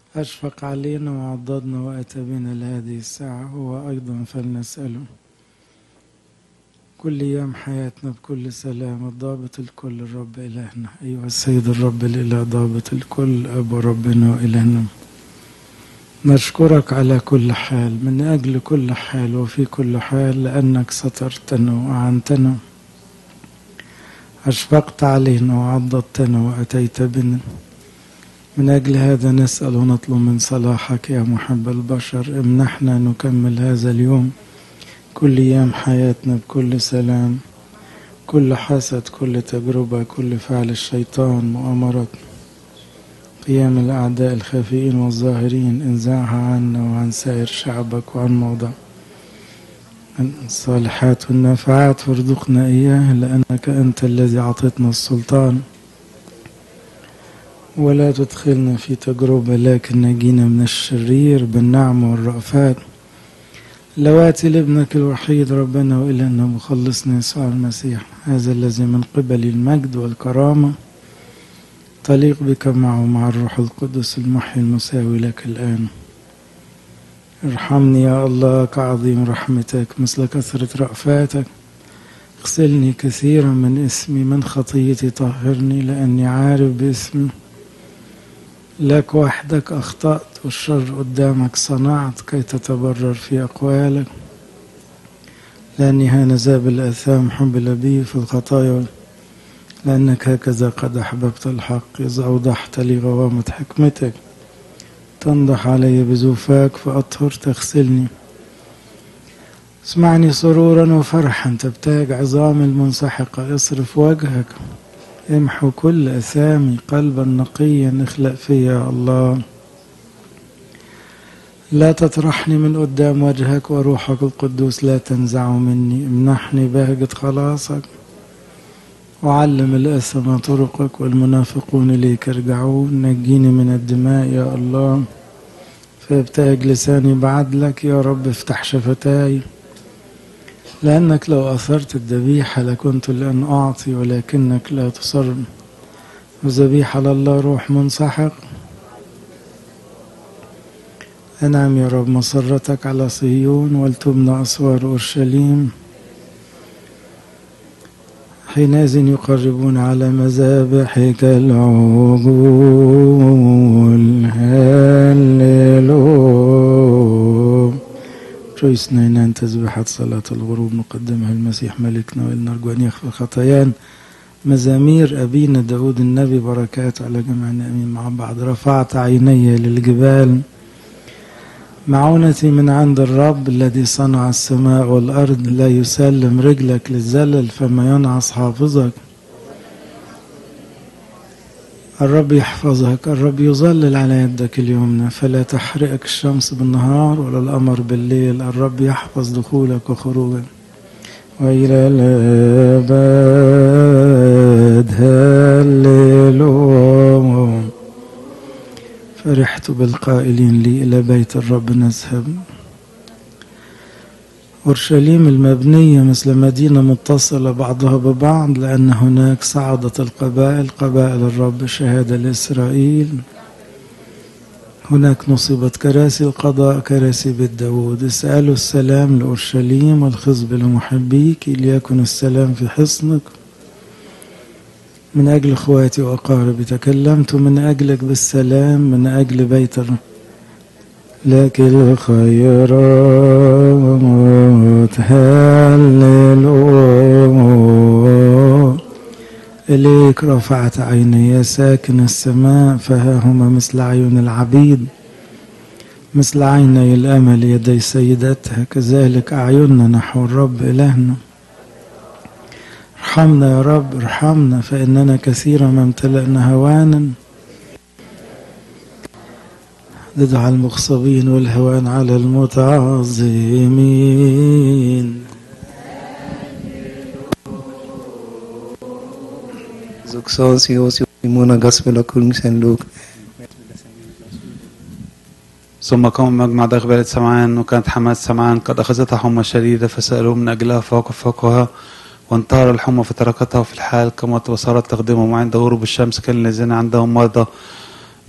أشفق علينا وعضدنا وأتى بنا لهذه الساعة هو أيضا فلنسأله كل أيام حياتنا بكل سلام الضابط الكل الرب إلهنا أيها السيد الرب الإله ضابط الكل أبو ربنا وإلهنا نشكرك على كل حال من أجل كل حال وفي كل حال لأنك سترتنا وأعنتنا أشفقت علينا وعضدتنا وأتيت بنا من أجل هذا نسأل ونطلب من صلاحك يا محب البشر امنحنا نكمل هذا اليوم كل أيام حياتنا بكل سلام كل حسد كل تجربة كل فعل الشيطان مؤامرات قيام الأعداء الخافئين والظاهرين انزعها عنا وعن سائر شعبك وعن موضع الصالحات والنافعات وارزقنا إياه لأنك أنت الذي أعطيتنا السلطان ولا تدخلنا في تجربة لكن نجينا من الشرير بالنعم والرأفات لواتي لابنك الوحيد ربنا وإلهنا مخلصنا يسوع المسيح هذا الذي من قبل المجد والكرامة تليق بك معه مع الروح القدس المحي المساوي لك الآن ارحمني يا الله كعظيم رحمتك مثل كثرة رأفاتك اغسلني كثيرا من اسمي من خطيتي طهرني لأني عارف باسمي لك وحدك أخطأت والشر قدامك صنعت كي تتبرر في أقوالك لأني هانذا بالآثام حبل بي في الخطايا لأنك هكذا قد أحببت الحق إذا أوضحت لي غوامة حكمتك تنضح علي بزوفاك فأطهر تغسلني اسمعني سرورا وفرحا تبتاج عظام المنسحقة اصرف وجهك امحو كل أثامي قلبا نقيا اخلق فيا يا الله لا تطرحني من قدام وجهك وروحك القدوس لا تنزع مني امنحني بهجة خلاصك وعلم الأثم طرقك والمنافقون إليك يرجعون نجيني من الدماء يا الله فيبتهج لساني بعدلك يا رب افتح شفتاي لأنك لو أثرت الذبيحة لكنت لأن أعطي ولكنك لا تصر وذبيحة لله روح منسحق أنعم يا رب مسرتك على صهيون ولتبنى أسوار أورشليم حينئذ يقربون على مذابحك العجول هللو جويسنا إن تسبحة صلاة الغروب نقدمها المسيح ملكنا ونرجو أن يغفر خطايانا مزامير أبينا داود النبي بركات على جميعنا أمين مع بعض رفعت عيني للجبال معونتي من عند الرب الذي صنع السماء والأرض لا يسلم رجلك للزلل فما ينعس حافظك الرب يحفظك الرب يظلل على يدك اليمنى فلا تحرقك الشمس بالنهار ولا القمر بالليل الرب يحفظ دخولك وخروجك وإلى الأبد هللويا فرحت بالقائلين لي إلى بيت الرب نذهب أورشليم المبنية مثل مدينة متصلة بعضها ببعض لأن هناك صعدت القبائل قبائل الرب شهادة لإسرائيل هناك نصبت كراسي القضاء كراسي بيت داود اسألوا السلام لأورشليم والخصب لمحبيك ليكن السلام في حصنك من أجل إخواتي وأقاربي تكلمت من أجلك بالسلام من أجل بيت الرب لك الخيرات هللويا إليك رفعت عيني ساكن السماء فها هما مثل عيون العبيد مثل عيني الأمل يدي سيدتها كذلك أعيننا نحو الرب إلهنا ارحمنا يا رب ارحمنا فإننا كثيرا ما امتلأنا هوانا ضد على المغصبين والهوان على المتعظمين Zuxosios Simona Gospel Kung Saint Luke ثم قام مجمع دغبلة سمعان وكانت حماة سمعان قد أخذتها حمى شديدة فسألوه من أجلها فوقف فوقها وانتهر الحمى فتركتها في الحال كما وصارت تخدمهم عند غروب الشمس كان الذين عندهم مرضى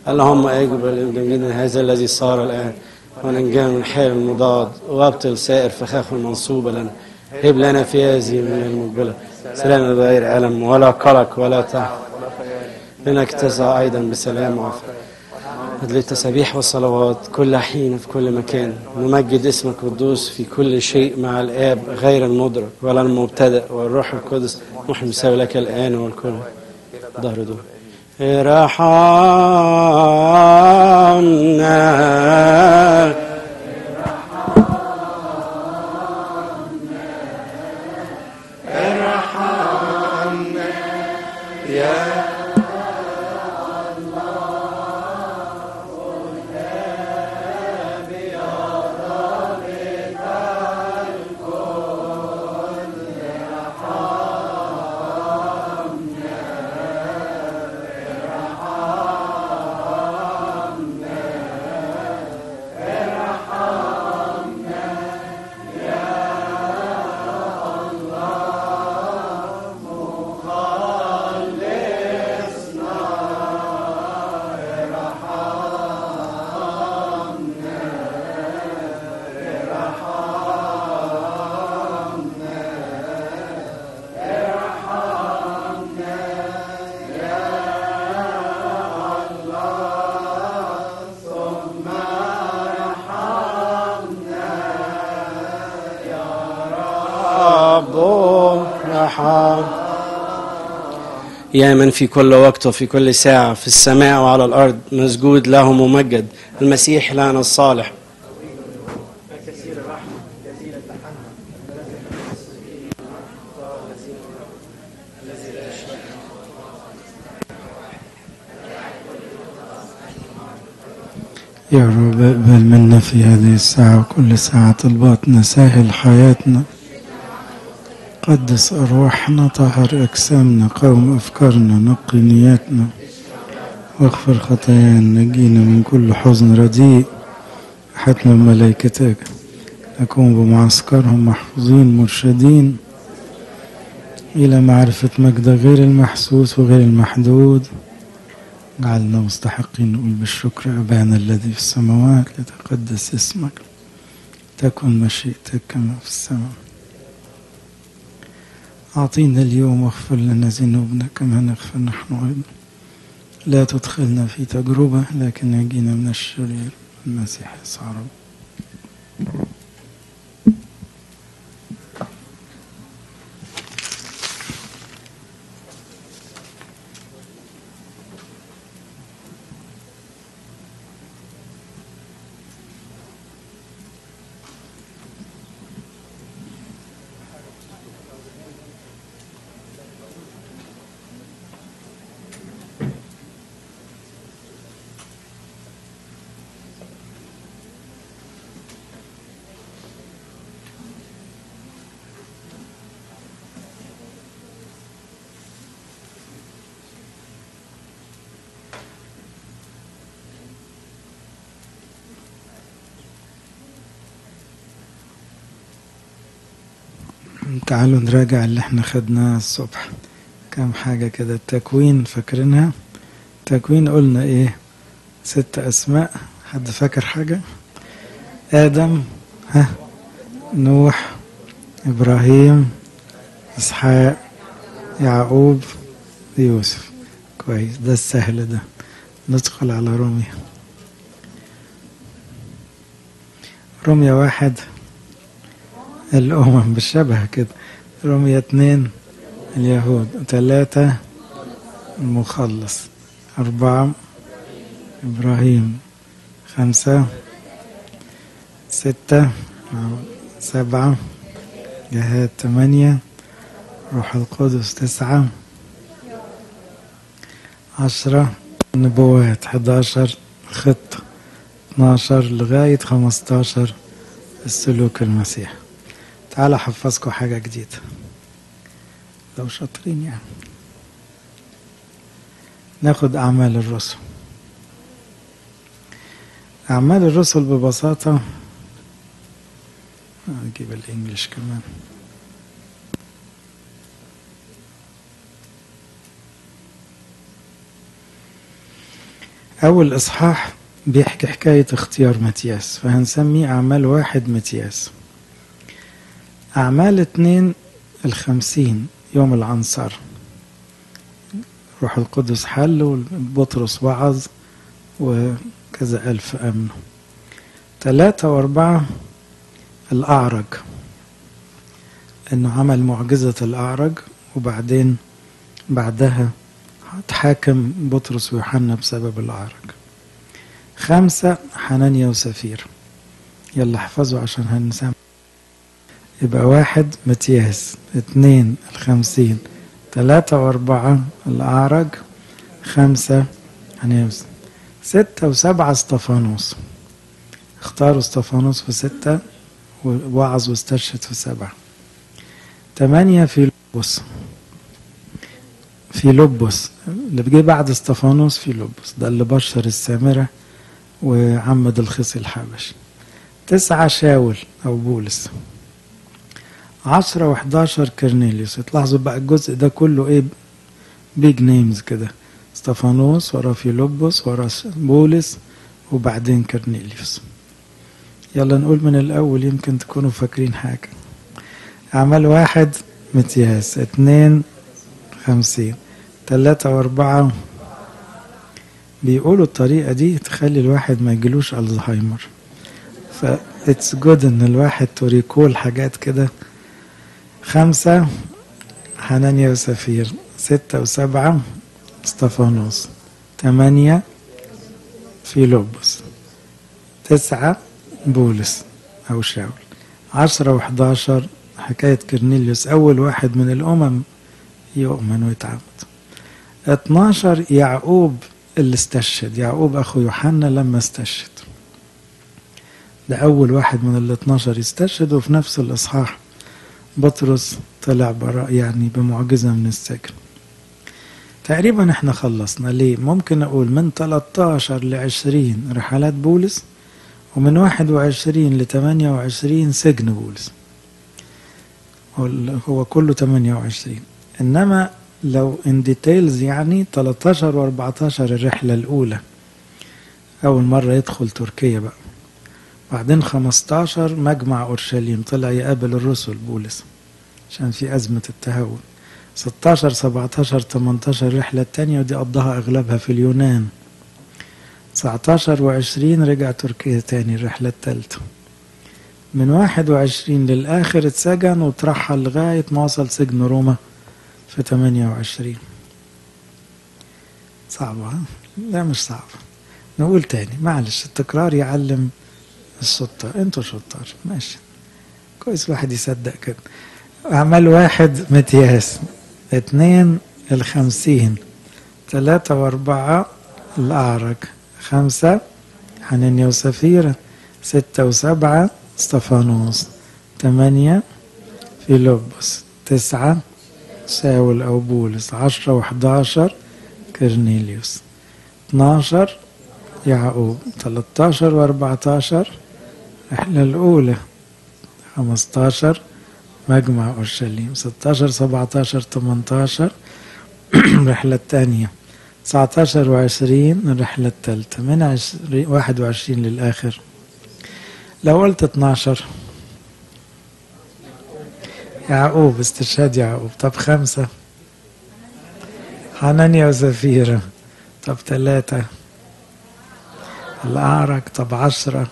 اللهم اقبل جميلنا هذا الذي صار الآن وننجاه من حال المضاد وابطل سائر فخاخ المنصوبة لنا هب لنا في هذه من المقبلة سلام غير ألم ولا قلق ولا تعب لنك تسعى أيضا بسلام وعافية هذه التسابيح والصلوات كل حين في كل مكان نمجد اسمك قدوس في كل شيء مع الآب غير المدرك ولا المبتدأ والروح القدس نحن مساوي لك الآن والكل ظهر دول ارحمنا رب رحم يا من في كل وقت وفي كل ساعة في السماء وعلى الأرض مسجود له ممجد المسيح لنا الصالح يا رب اقبل منا في هذه الساعة وكل ساعة طلباتنا سهل حياتنا قدس أرواحنا طهر أجسامنا قوم أفكارنا نقي نياتنا واغفر خطايانا نجينا من كل حزن رديء حتما ملائكتك نكون بمعسكرهم محفوظين مرشدين إلى معرفة مجد غير المحسوس وغير المحدود جعلنا مستحقين نقول بالشكر أبانا الذي في السماوات لتقدس اسمك تكن مشيئتك كما في السماء أعطينا اليوم واغفر لنا ذنوبنا كما نغفر نحن أيضا لا تدخلنا في تجربة لكن نجينا من الشرير المسيح يسوع رب تعالوا نراجع اللي احنا خدناه الصبح كام حاجة كده التكوين فاكرينها تكوين قلنا ايه ست اسماء حد فاكر حاجة ادم ها نوح ابراهيم اسحاق يعقوب يوسف كويس ده السهل ده ندخل على روميا روميا واحد الأمم بالشبه كده رومية اتنين اليهود ثلاثة المخلص أربعة إبراهيم خمسة ستة سبعة جهاد ثمانية روح القدس تسعة عشرة نبوات حداشر خطة اتناشر لغاية خمستاشر السلوك المسيحي تعالى احفظكم حاجة جديدة لو شاطرين يعني ناخد أعمال الرسل أعمال الرسل ببساطة أجيب الإنجليش كمان أول إصحاح بيحكي حكاية اختيار متياس فهنسميه أعمال واحد متياس أعمال اتنين الخمسين يوم العنصر روح القدس حل وبطرس وعظ وكذا ألف أمنوا ثلاثة وأربعة الأعرج إنه عمل معجزة الأعرج وبعدين بعدها اتحاكم بطرس ويوحنا بسبب الأعرج خمسة حنانيا وسفير يلا احفظوا عشان هنسمع يبقى واحد متياس اتنين الخمسين تلاتة وأربعة الأعرج خمسة حنيوس ستة وسبعة استفانوس اختاروا استفانوس في ستة ووعظ واستشهد في سبعة تمانية في لبس في لبس اللي جه بعد استفانوس في لبس ده اللي بشر السامرة وعمد الخصي الحبشي تسعة شاول أو بولس عشرة وحداشر كرنيليوس تلاحظوا بقى الجزء ده كله ايه بيج نيمز كده استفانوس ورا فيلبس ورا بولس وبعدين كرنيليوس يلا نقول من الأول يمكن تكونوا فاكرين حاجة أعمال واحد متياس اتنين خمسين تلاتة وأربعة بيقولوا الطريقة دي تخلي الواحد ما يجيلوش ألزهايمر ف اتس جود ان الواحد توريكول حاجات كده خمسة حنانيا وسفير ستة وسبعة استفانوس ثمانية فيلبس تسعة بولس أو شاول عشرة وحداشر حكاية كرنيليوس أول واحد من الأمم يؤمن ويتعبد اتناشر يعقوب اللي استشهد يعقوب أخو يوحنا لما استشهد ده أول واحد من ال 12 يستشهد وفي نفس الإصحاح بطرس طلع براء يعني بمعجزة من السجن تقريبا احنا خلصنا ليه ممكن أقول من 13 ل 20 رحلات بولس ومن 21 ل 28 سجن بولس هو كله 28 إنما لو ان ديتيلز يعني 13 و 14 الرحلة الأولى أول مرة يدخل تركيا بقى بعدين 15 مجمع أورشليم طلع يقابل الرسل بولس عشان في أزمة التهاون 16 17 18 الرحلة التانية ودي قضاها أغلبها في اليونان 19 و20 رجع تركيا تاني الرحلة التالتة من 21 للآخر اتسجن وترحل لغاية ما وصل سجن روما في 28 صعبة ها؟ لا مش صعبة نقول تاني معلش التكرار يعلم الشطار انتوا شطار ماشي كويس الواحد يصدق كده أعمال واحد متياس اتنين الخمسين ثلاثة وأربعة الأعرج خمسة حنانيا وسفيرة ستة وسبعة استفانوس ثمانية فيلبس تسعة ساول أو بولس عشرة وحداشر كرنيليوس اتناشر يعقوب تلتاشر واربعتاشر الرحلة الأولى خمستاشر مجمع أورشليم ستاشر سبعتاشر تمنتاشر الرحلة الثانية تسعتاشر وعشرين الرحلة الثالثة من عشرين واحد وعشرين للآخر لو قلت اتناشر يعقوب استشهاد يعقوب طب خمسة حنانيا وزفيرة طب ثلاثة الأعرج طب عشرة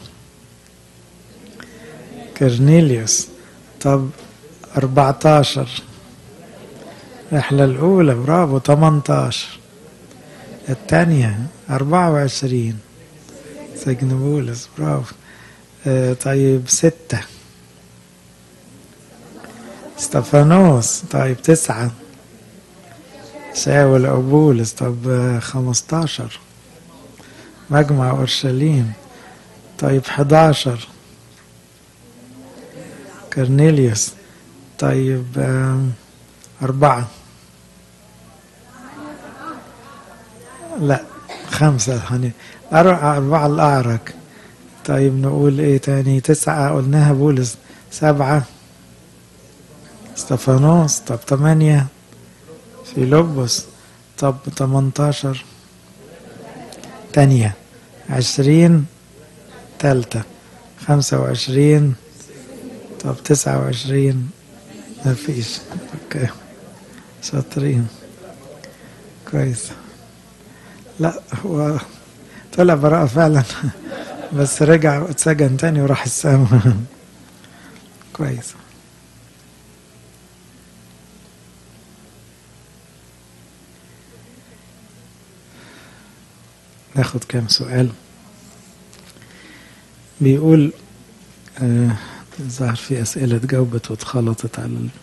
كرنيليوس طب أربعتاشر الرحلة الأولى برافو تمنتاشر الثانية أربعة وعشرين سجن بولس برافو آه طيب ستة استفانوس طيب تسعة شاول أو بولس طب خمستاشر مجمع أورشليم طيب حداشر كرنيليوس طيب أربعة لا خمسة هني أربعة أربعة الأعرج طيب نقول إيه تاني تسعة قلناها بولس سبعة استفانوس طب ثمانية فيلبس طب تمنتاشر تانية عشرين تالتة خمسة وعشرين طب تسعة وعشرين مفيش اوكي شاطرين كويس لا هو طلع براءة فعلا بس رجع واتسجن تاني وراح السما كويس ناخد كام سؤال بيقول آه ظهر في أسئلة اتجاوبت واتخلطت على ال...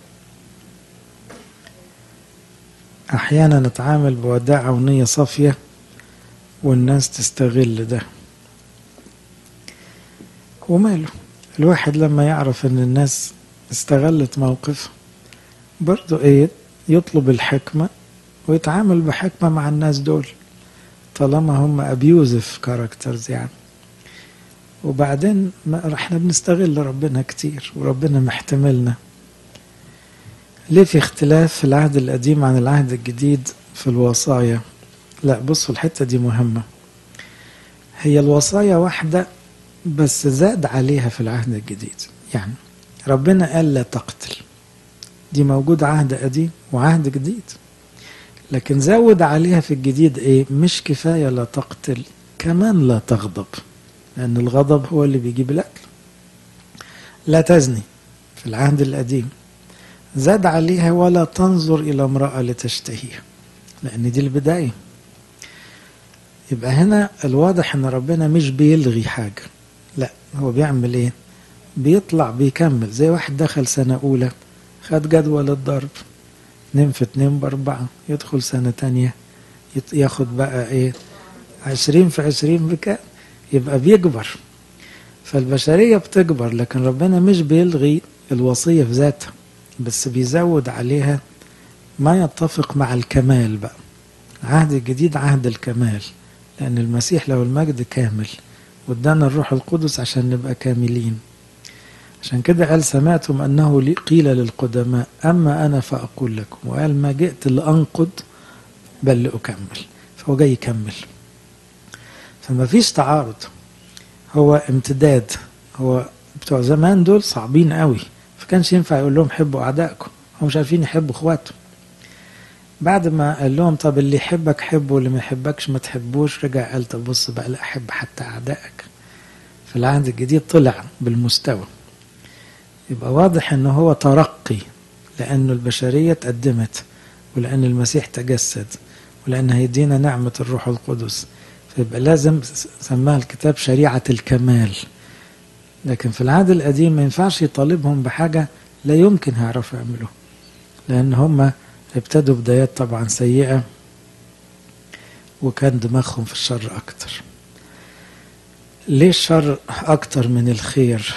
أحيانا نتعامل بوداعة ونية صافية والناس تستغل ده وماله الواحد لما يعرف ان الناس استغلت موقف برضو ايه يطلب الحكمة ويتعامل بحكمة مع الناس دول طالما هم ابيوزف كاركترز يعني وبعدين ما احنا بنستغل ربنا كتير وربنا محتملنا ليه في اختلاف في العهد القديم عن العهد الجديد في الوصايا لا بصوا الحتة دي مهمة هي الوصايا واحدة بس زاد عليها في العهد الجديد يعني ربنا قال لا تقتل دي موجود عهد قديم وعهد جديد لكن زود عليها في الجديد ايه مش كفاية لا تقتل كمان لا تغضب لأن الغضب هو اللي بيجيب الأكل لا تزني في العهد القديم زاد عليها ولا تنظر إلى امرأة لتشتهيها لأن دي البداية يبقى هنا الواضح ان ربنا مش بيلغي حاجة لا هو بيعمل ايه بيطلع بيكمل زي واحد دخل سنة أولى خد جدول الضرب اتنين في اتنين بأربعة يدخل سنة تانية ياخد بقى ايه عشرين في عشرين بكام يبقى بيكبر فالبشرية بتكبر لكن ربنا مش بيلغي الوصية في ذاتها بس بيزود عليها ما يتفق مع الكمال بقى عهد الجديد عهد الكمال لأن المسيح له المجد كامل وادانا الروح القدس عشان نبقى كاملين عشان كده قال سمعتم أنه قيل للقدماء أما أنا فأقول لكم وقال ما جئت لأنقض بل لأكمل فهو جاي يكمل فما فيش تعارض هو امتداد هو بتوع زمان دول صعبين قوي فكانش ينفع يقول لهم حبوا أعدائكم هم مش عارفين يحبوا اخواتهم بعد ما قال لهم طب اللي يحبك حبه واللي ما يحبكش ما تحبوش رجع قال طب بص بقى لا احب حتى اعدائك في العهد الجديد طلع بالمستوى يبقى واضح ان هو ترقي لانه البشريه تقدمت ولان المسيح تجسد ولان هيدينا نعمه الروح القدس فيبقى لازم سماها الكتاب شريعه الكمال لكن في العهد القديم ما ينفعش يطالبهم بحاجه لا يمكن هيعرفوا يعملوها لان هم ابتدوا بدايات طبعا سيئة وكان دماغهم في الشر أكتر ليه الشر أكتر من الخير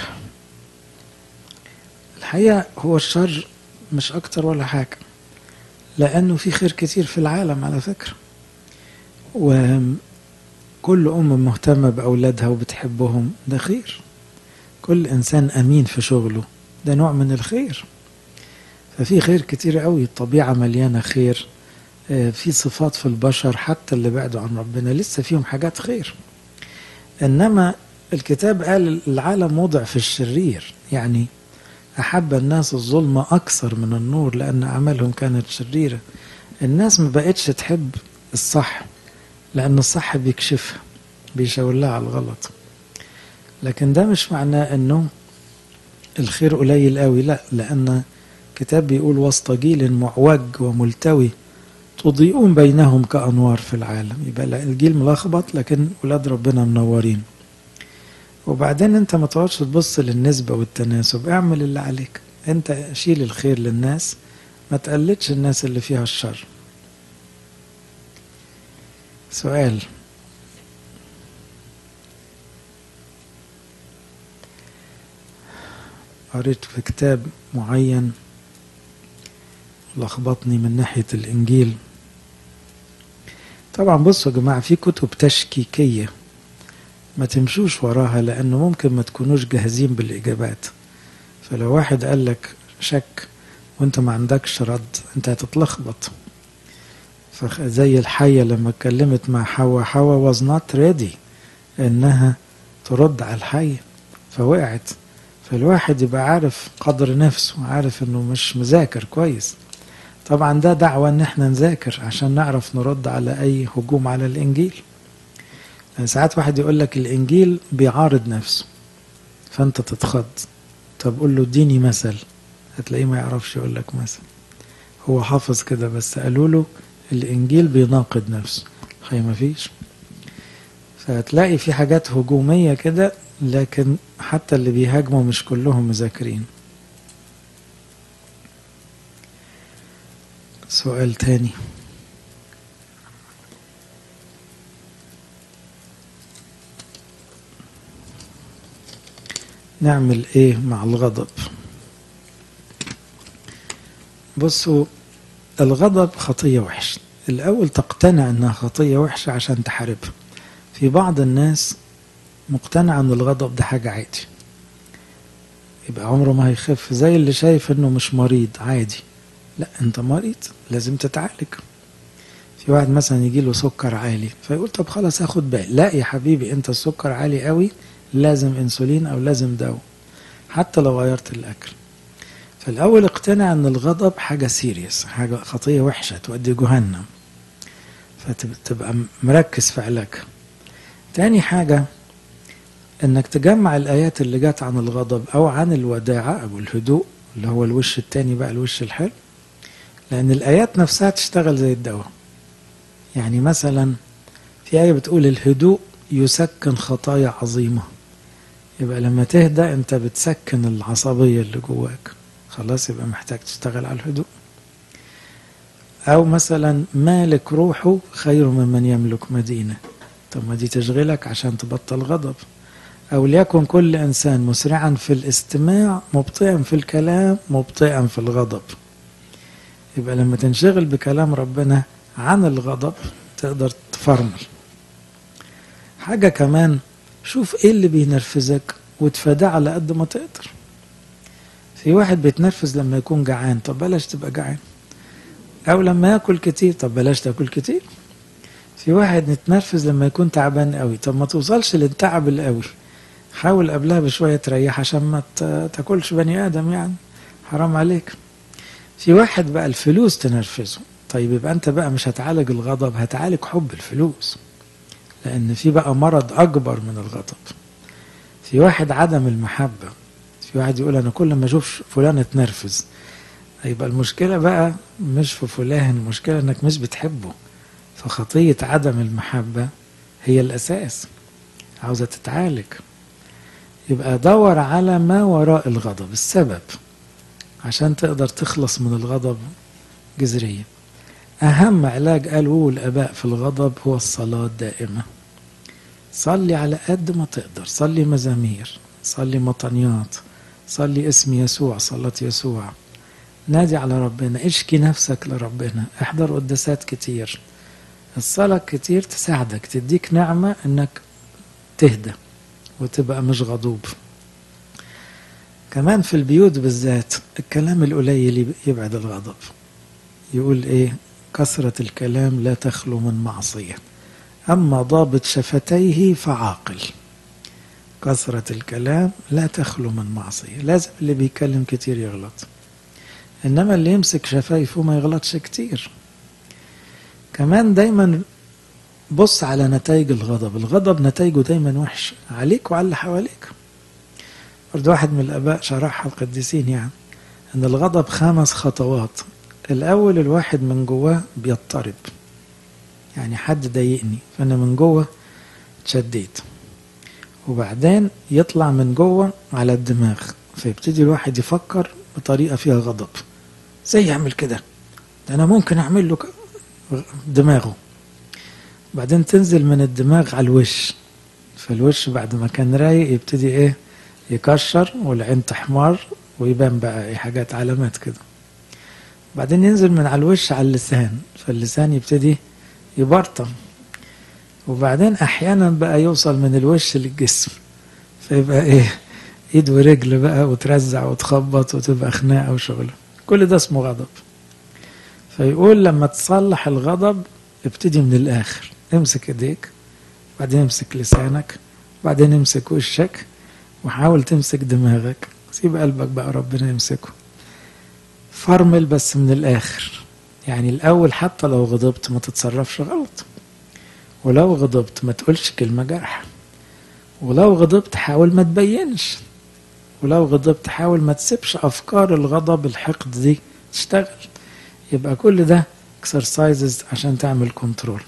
الحقيقة هو الشر مش أكتر ولا حاجة لأنه في خير كتير في العالم على فكرة وكل أم مهتمة بأولادها وبتحبهم ده خير كل إنسان أمين في شغله ده نوع من الخير ففي خير كتير قوي الطبيعة مليانة خير في صفات في البشر حتى اللي بعدوا عن ربنا لسه فيهم حاجات خير إنما الكتاب قال العالم وضع في الشرير يعني أحب الناس الظلم أكثر من النور لأن أعمالهم كانت شريرة الناس ما بقتش تحب الصح لأن الصح بيكشفها بيشاور لها على الغلط لكن ده مش معناه أنه الخير قليل قوي لا لأن الكتاب بيقول وسط جيل معوج وملتوي تضيئون بينهم كأنوار في العالم يبقى الجيل ملخبط لكن ولاد ربنا منورين وبعدين انت ما تقعدش تبص للنسبة والتناسب اعمل اللي عليك انت شيل الخير للناس ما تقلدش الناس اللي فيها الشر سؤال قريت في كتاب معين لخبطني من ناحية الإنجيل طبعا بصوا يا جماعة في كتب تشكيكية ما تمشوش وراها لأنه ممكن ما تكونوش جاهزين بالإجابات فلو واحد قال لك شك وانت ما عندكش رد انت هتتلخبط فزي الحية لما اتكلمت مع حواء حواء was not ready انها ترد على الحية فوقعت فالواحد يبقى عارف قدر نفسه عارف انه مش مذاكر كويس طبعا ده دعوة ان احنا نذاكر عشان نعرف نرد على اي هجوم على الانجيل يعني ساعات واحد يقول لك الانجيل بيعارض نفسه فانت تتخض طب قول له اديني مثل هتلاقيه ما يعرفش يقول لك مثل هو حافظ كده بس قالوا له الانجيل بيناقض نفسه خي ما فيش فهتلاقي في حاجات هجومية كده لكن حتى اللي بيهاجموا مش كلهم مذاكرين سؤال تاني نعمل ايه مع الغضب بصوا الغضب خطية وحشة الأول تقتنع أنها خطية وحشة عشان تحاربها في بعض الناس مقتنع أن الغضب ده حاجة عادي يبقى عمره ما هيخف زي اللي شايف أنه مش مريض عادي لا أنت مريض لازم تتعالج في واحد مثلا يجي له سكر عالي فيقول طب خلاص هاخد بالي لا يا حبيبي انت السكر عالي قوي لازم انسولين او لازم دواء حتى لو غيرت الاكل فالاول اقتنع ان الغضب حاجه سيريس حاجه خطيه وحشه تودي جهنم فتبقى مركز في علاجها تاني حاجه انك تجمع الايات اللي جت عن الغضب او عن الوداعه او الهدوء اللي هو الوش التاني بقى الوش الحلو لان الايات نفسها تشتغل زي الدواء يعني مثلا في آية بتقول الهدوء يسكن خطايا عظيمة يبقى لما تهدى انت بتسكن العصبية اللي جواك خلاص يبقى محتاج تشتغل على الهدوء أو مثلا مالك روحه خير ممن يملك مدينة طب ما دي تشغلك عشان تبطل غضب أو ليكن كل إنسان مسرعا في الاستماع مبطئا في الكلام مبطئا في الغضب يبقى لما تنشغل بكلام ربنا عن الغضب تقدر تفرمل حاجة كمان شوف ايه اللي بينرفزك وتفاداه على قد ما تقدر في واحد بيتنرفز لما يكون جعان طب بلاش تبقى جعان او لما ياكل كتير طب بلاش تاكل كتير في واحد يتنرفز لما يكون تعبان قوي طب ما توصلش للتعب القوي حاول قبلها بشوية تريح عشان ما تاكلش بني ادم يعني حرام عليك في واحد بقى الفلوس تنرفزه طيب يبقى انت بقى مش هتعالج الغضب هتعالج حب الفلوس لان في بقى مرض اكبر من الغضب في واحد عدم المحبه في واحد يقول انا كل ما اشوف فلان اتنرفز يبقى المشكله بقى مش في فلان المشكله انك مش بتحبه فخطيه عدم المحبه هي الاساس عاوزه تتعالج يبقى دور على ما وراء الغضب السبب عشان تقدر تخلص من الغضب جذريا أهم علاج قالوا الآباء في الغضب هو الصلاة الدائمة صلي على قد ما تقدر صلي مزامير صلي مطنيات صلي اسم يسوع صلاة يسوع نادي على ربنا اشكي نفسك لربنا احضر قداسات كتير الصلاة كتير تساعدك تديك نعمة انك تهدى وتبقى مش غضوب كمان في البيوت بالذات الكلام القليل يبعد الغضب يقول ايه كثرة الكلام لا تخلو من معصية أما ضابط شفتيه فعاقل كثرة الكلام لا تخلو من معصية لازم اللي بيتكلم كتير يغلط إنما اللي يمسك شفايفه ما يغلطش كتير كمان دايما بص على نتائج الغضب الغضب نتائجه دايما وحش عليك وعلى اللي حواليك برضه واحد من الآباء شرحها القديسين يعني إن الغضب خمس خطوات الأول الواحد من جواه بيضطرب يعني حد ضايقني فأنا من جوه اتشديت وبعدين يطلع من جوه على الدماغ فيبتدي الواحد يفكر بطريقة فيها غضب زي يعمل كده ده أنا ممكن أعمل له دماغه بعدين تنزل من الدماغ على الوش فالوش بعد ما كان رايق يبتدي ايه يكشر والعين تحمر ويبان بقى ايه حاجات علامات كده بعدين ينزل من على الوش على اللسان فاللسان يبتدي يبرطم وبعدين احيانا بقى يوصل من الوش للجسم فيبقى ايه ايد ورجل بقى وترزع وتخبط وتبقى خناقه وشغله كل ده اسمه غضب فيقول لما تصلح الغضب ابتدي من الآخر امسك ايديك بعدين امسك لسانك بعدين امسك وشك وحاول تمسك دماغك سيب قلبك بقى ربنا يمسكه فرمل بس من الآخر يعني الأول حتى لو غضبت ما تتصرفش غلط ولو غضبت ما تقولش كلمة جرح ولو غضبت حاول ما تبينش ولو غضبت حاول ما تسيبش أفكار الغضب الحقد دي تشتغل يبقى كل ده exercises عشان تعمل كنترول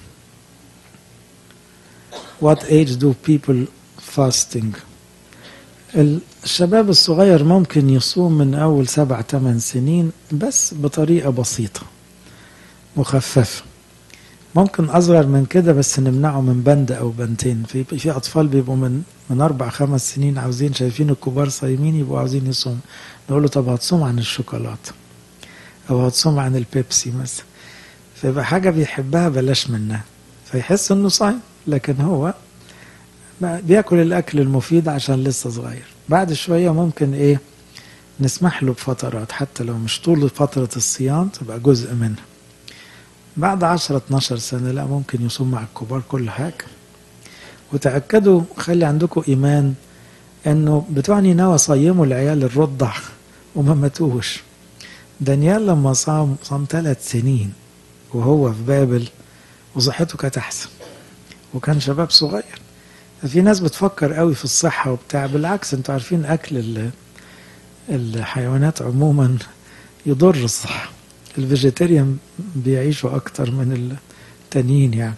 What age do people fasting الشباب الصغير ممكن يصوم من أول سبع ثمان سنين بس بطريقة بسيطة مخففة ممكن أصغر من كده بس نمنعه من بند أو بنتين في في أطفال بيبقوا من من أربع خمس سنين عاوزين شايفين الكبار صايمين يبقوا عاوزين يصوم نقول له طب هتصوم عن الشوكولاتة أو هتصوم عن البيبسي مثلا فيبقى حاجة بيحبها بلاش منها فيحس إنه صايم لكن هو بياكل الأكل المفيد عشان لسه صغير بعد شوية ممكن إيه نسمح له بفترات حتى لو مش طول فترة الصيام تبقى جزء منها بعد 10 12 سنة لا ممكن يصوم مع الكبار كل حاجة وتأكدوا خلي عندكم إيمان إنه بتوع نينوى صيموا العيال الرضع وما ماتوش دانيال لما صام صام ثلاث سنين وهو في بابل وصحته كانت أحسن وكان شباب صغير في ناس بتفكر قوي في الصحة وبتاع بالعكس انتوا عارفين أكل الحيوانات عموما يضر الصحة الفيجيتيريان بيعيشوا أكتر من التانيين يعني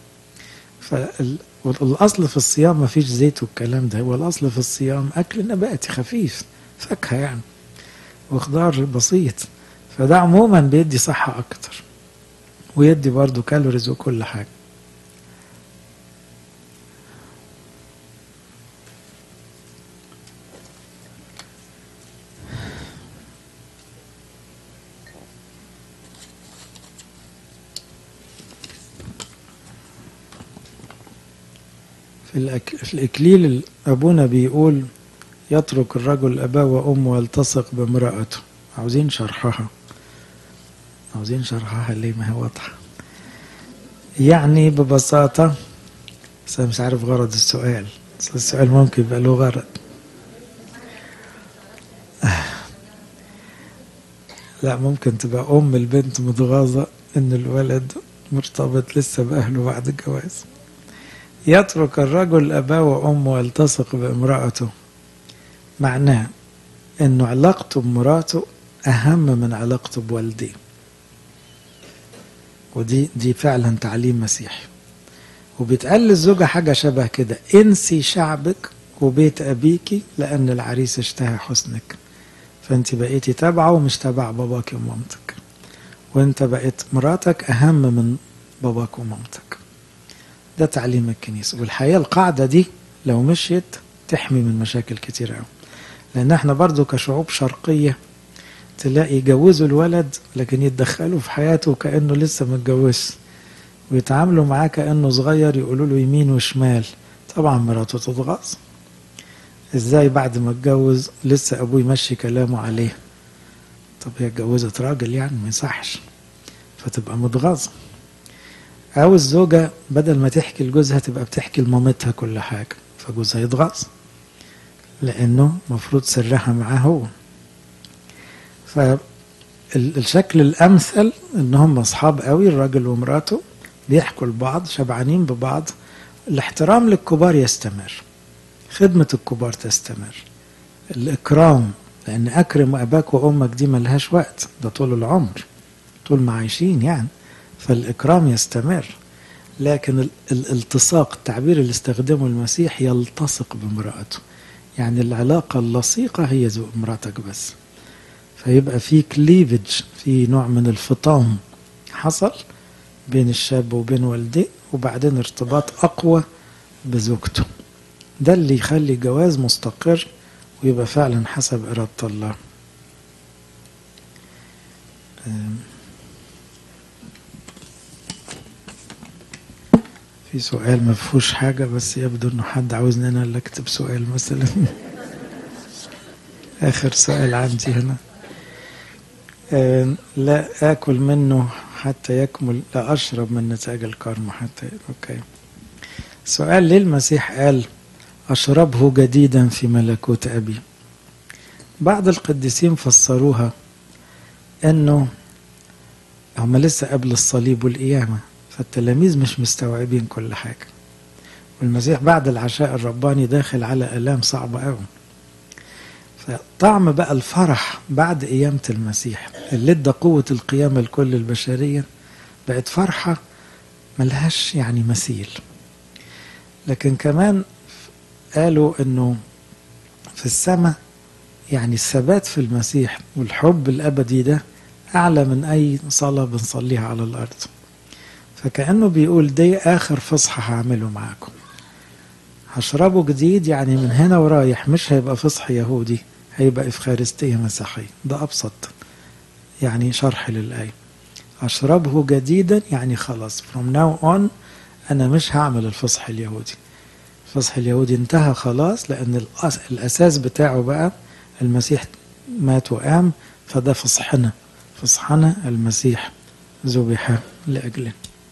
فالأصل في الصيام ما فيش زيت والكلام ده هو الأصل في الصيام أكل نباتي خفيف فاكهة يعني وخضار بسيط فده عموما بيدي صحة أكتر ويدي برضو كالوريز وكل حاجة في, الأك... في الإكليل أبونا بيقول يترك الرجل أباه وأمه ويلتصق بامرأته عاوزين شرحها عاوزين شرحها ليه ما هي واضحة يعني ببساطة بس أنا مش عارف غرض السؤال بس السؤال ممكن يبقى له غرض لا ممكن تبقى أم البنت متغاظة إن الولد مرتبط لسه بأهله بعد الجواز يترك الرجل أباه وأمه ويلتصق بامرأته معناه إنه علاقته بمراته أهم من علاقته بوالديه ودي دي فعلا تعليم مسيحي وبيتقال للزوجة حاجة شبه كده انسي شعبك وبيت أبيكي لأن العريس اشتهى حسنك فأنت بقيتي تابعة ومش تابع باباك ومامتك وأنت بقيت مراتك أهم من باباك ومامتك ده تعليم الكنيسة والحقيقة القاعدة دي لو مشيت تحمي من مشاكل كتير قوي لأن احنا برضو كشعوب شرقية تلاقي يجوزوا الولد لكن يتدخلوا في حياته كأنه لسه متجوزش ويتعاملوا معاه كأنه صغير يقولوا له يمين وشمال طبعا مراته تتغاظ ازاي بعد ما اتجوز لسه ابوه يمشي كلامه عليه طب هي اتجوزت راجل يعني ما يصحش فتبقى متغاظه أو الزوجة بدل ما تحكي لجوزها تبقى بتحكي لمامتها كل حاجة فجوزها يتغاظ لأنه مفروض سرها معاه هو فالشكل الأمثل إن هم أصحاب قوي الراجل ومراته بيحكوا لبعض شبعانين ببعض الاحترام للكبار يستمر خدمة الكبار تستمر الإكرام لأن أكرم أباك وأمك دي ملهاش وقت ده طول العمر طول ما عايشين يعني فالإكرام يستمر لكن الالتصاق التعبير اللي استخدمه المسيح يلتصق بامرأته يعني العلاقة اللصيقة هي مراتك بس فيبقى في كليفج في نوع من الفطام حصل بين الشاب وبين والديه وبعدين ارتباط أقوى بزوجته ده اللي يخلي الجواز مستقر ويبقى فعلا حسب إرادة الله في سؤال ما فيهوش حاجة بس يبدو انه حد عاوزني انا اللي اكتب سؤال مثلا اخر سؤال عندي هنا أه لا اكل منه حتى يكمل لا أشرب من نتاج الكرم حتى أوكي سؤال ليه المسيح قال أشربه جديدا في ملكوت أبي بعض القديسين فسروها أنه هم لسه قبل الصليب والقيامة فالتلاميذ مش مستوعبين كل حاجة والمسيح بعد العشاء الرباني داخل على آلام صعبة قوي فطعم بقى الفرح بعد قيامة المسيح اللي ادى قوة القيامة لكل البشرية بقت فرحة ملهاش يعني مثيل لكن كمان قالوا انه في السماء يعني الثبات في المسيح والحب الابدي ده اعلى من اي صلاه بنصليها على الارض فكانه بيقول دي اخر فصح هعمله معاكم هشربه جديد يعني من هنا ورايح مش هيبقى فصح يهودي هيبقى افخارستيه مسيحيه ده ابسط يعني شرح للايه اشربه جديدا يعني خلاص from now on انا مش هعمل الفصح اليهودي الفصح اليهودي انتهى خلاص لان الاساس بتاعه بقى المسيح مات وقام فده فصحنا فصحنا المسيح ذبح لاجله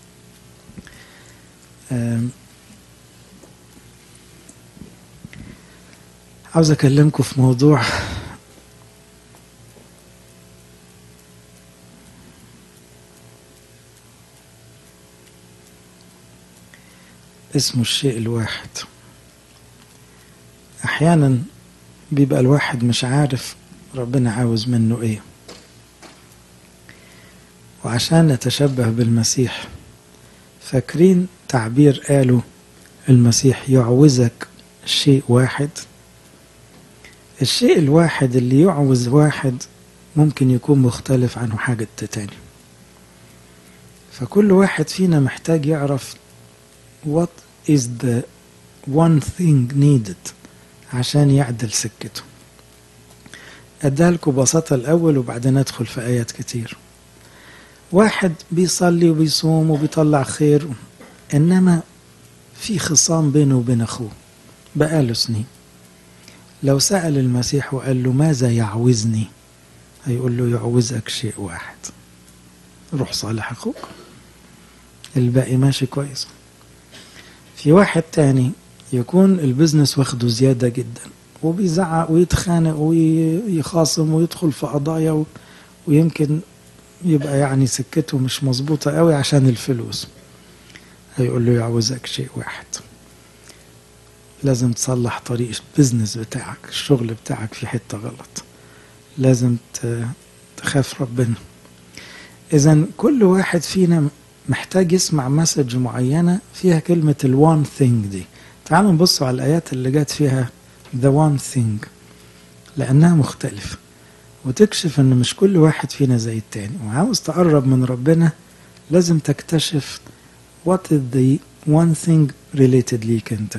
عاوز اكلمكم في موضوع اسمه الشيء الواحد احيانا بيبقى الواحد مش عارف ربنا عاوز منه ايه وعشان نتشبه بالمسيح فاكرين تعبير قاله المسيح يعوزك شيء واحد الشيء الواحد اللي يعوز واحد ممكن يكون مختلف عنه حاجة تاني فكل واحد فينا محتاج يعرف what is the one thing needed عشان يعدل سكته أديها لكم ببساطة الأول وبعدين أدخل في آيات كتير واحد بيصلي وبيصوم وبيطلع خير إنما في خصام بينه وبين أخوه بقاله سنين لو سأل المسيح وقال له ماذا يعوزني هيقول له يعوزك شيء واحد روح صالح أخوك الباقي ماشي كويس في واحد تاني يكون البزنس واخده زيادة جدا وبيزعق ويتخانق ويخاصم ويدخل في قضايا ويمكن يبقى يعني سكته مش مظبوطة قوي عشان الفلوس هيقول له يعوزك شيء واحد لازم تصلح طريق البزنس بتاعك الشغل بتاعك في حتة غلط لازم تخاف ربنا إذا كل واحد فينا محتاج يسمع مسج معينة فيها كلمة الوان ثينج دي تعالوا نبصوا على الآيات اللي جت فيها the one thing لأنها مختلفة وتكشف إن مش كل واحد فينا زي التاني وعاوز تقرب من ربنا لازم تكتشف what is the one thing related ليك أنت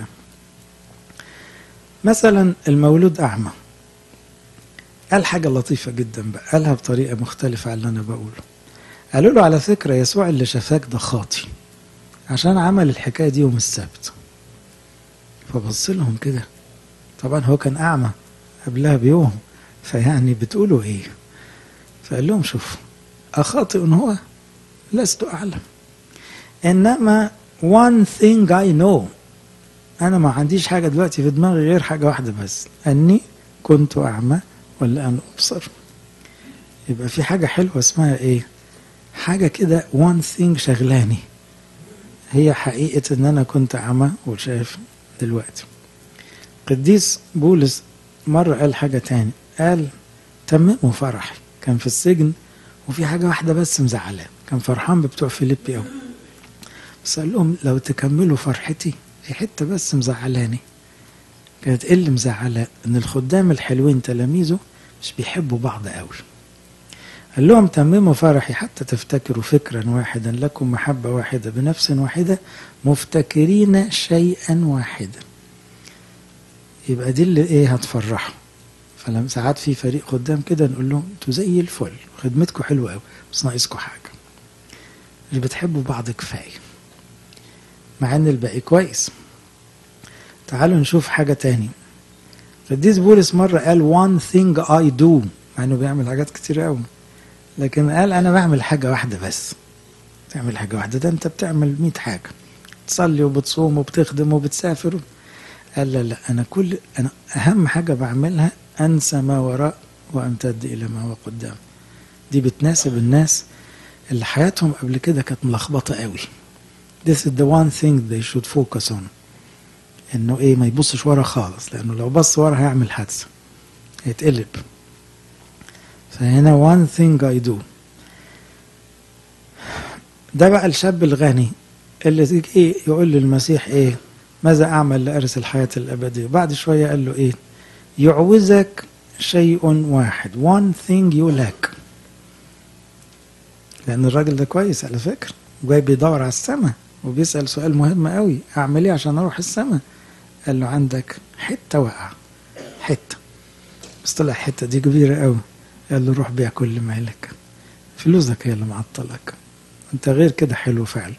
مثلا المولود أعمى قال حاجة لطيفة جدا بقى قالها بطريقة مختلفة عن اللي أنا بقوله قالوا له على فكرة يسوع اللي شفاك ده خاطي عشان عمل الحكاية دي يوم السبت فبص لهم كده طبعا هو كان أعمى قبلها بيوم فيعني بتقولوا إيه فقال لهم شوفوا أخاطئ هو لست أعلم إنما one thing I know أنا ما عنديش حاجة دلوقتي في دماغي غير حاجة واحدة بس أني كنت أعمى والآن أبصر يبقى في حاجة حلوة اسمها إيه حاجة كده one thing شغلاني هي حقيقة إن أنا كنت أعمى وشايف دلوقتي قديس بولس مرة قال حاجة تاني قال تمموا فرحي كان في السجن وفي حاجة واحدة بس مزعلاه كان فرحان ببتوع فيليبي أوي بس قال لهم لو تكملوا فرحتي في حتة بس مزعلاني كانت ايه اللي مزعلاه ان الخدام الحلوين تلاميذه مش بيحبوا بعض قوي قال لهم تمموا فرحي حتى تفتكروا فكرا واحدا لكم محبة واحدة بنفس واحدة مفتكرين شيئا واحدا يبقى دي اللي ايه هتفرحوا فلما ساعات في فريق خدام كده نقول لهم انتوا زي الفل خدمتكم حلوه قوي بس ناقصكم حاجه مش بتحبوا بعض كفايه مع ان الباقي كويس تعالوا نشوف حاجة تاني قديس بولس مرة قال one thing I do مع انه بيعمل حاجات كتير قوي لكن قال انا بعمل حاجة واحدة بس تعمل حاجة واحدة ده أنت بتعمل مئة حاجة تصلي وبتصوم وبتخدم وبتسافر قال لا لا أنا كل أنا أهم حاجة بعملها أنسى ما وراء وأمتد إلى ما هو قدام دي بتناسب الناس اللي حياتهم قبل كده كانت ملخبطة قوي This is the one thing they should focus on انه ايه ما يبصش ورا خالص لانه لو بص ورا هيعمل حادثة هيتقلب فهنا one thing I do ده بقى الشاب الغني اللي ايه يقول للمسيح ايه ماذا اعمل لارث الحياة الابدية بعد شوية قال له ايه يعوزك شيء واحد one thing you lack لان الراجل ده كويس على فكرة جاي بيدور على السماء وبيسأل سؤال مهم قوي اعمل ايه عشان اروح السماء قال له عندك حتة واقعة حتة بس طلع الحتة دي كبيرة قوي قال له روح بيع كل مالك فلوسك هي اللي معطلك انت غير كده حلو فعلا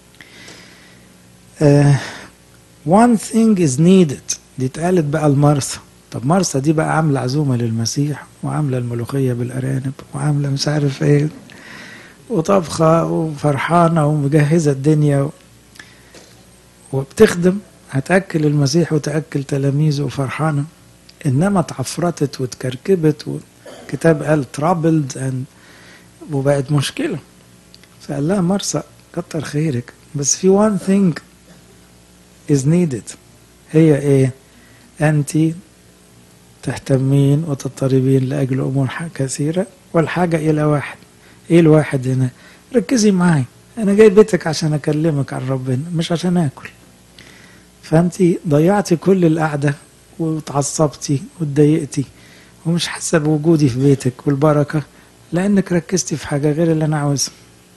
uh, one thing is needed دي اتقالت بقى لمرسى طب مرسى دي بقى عاملة عزومة للمسيح وعاملة الملوخية بالأرانب وعاملة مش عارف ايه وطبخة وفرحانة ومجهزة الدنيا و... وبتخدم هتأكل المسيح وتأكل تلاميذه وفرحانة إنما اتعفرتت واتكركبت والكتاب قال troubled and وبقت مشكلة فقال لها مرسى كتر خيرك بس في one thing is needed هي ايه أنت تهتمين وتضطربين لأجل أمور كثيرة والحاجة إلى واحد ايه الواحد هنا ركزي معاي انا جاي بيتك عشان اكلمك عن ربنا مش عشان اكل فانت ضيعتي كل القعده واتعصبتي واتضايقتي ومش حاسه بوجودي في بيتك والبركه لانك ركزتي في حاجه غير اللي انا عاوزها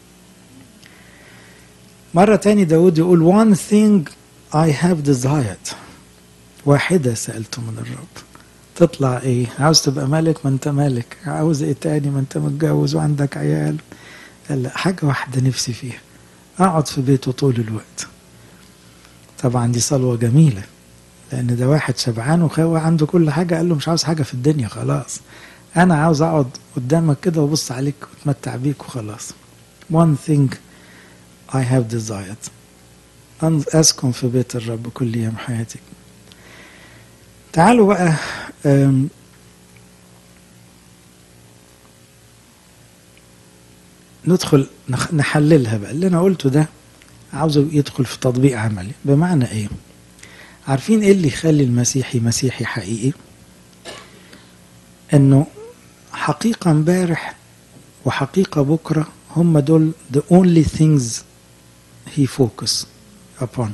مرة تاني داود يقول one thing I have desired واحدة سألته من الرب تطلع ايه عاوز تبقى ملك ما انت ملك عاوز ايه تاني ما انت متجوز وعندك عيال قال لا حاجة واحدة نفسي فيها اقعد في بيته طول الوقت طبعا دي صلوة جميلة لان ده واحد شبعان وخاوي عنده كل حاجة قال له مش عاوز حاجة في الدنيا خلاص انا عاوز اقعد قدامك كده وابص عليك واتمتع بيك وخلاص one thing I have desired أن أسكن في بيت الرب كل يوم حياتي تعالوا بقى ندخل نحللها بقى اللي انا قلته ده عاوزه يدخل في تطبيق عملي بمعنى ايه عارفين ايه اللي يخلي المسيحي مسيحي حقيقي انه حقيقة امبارح وحقيقة بكرة هم دول the only things he focus upon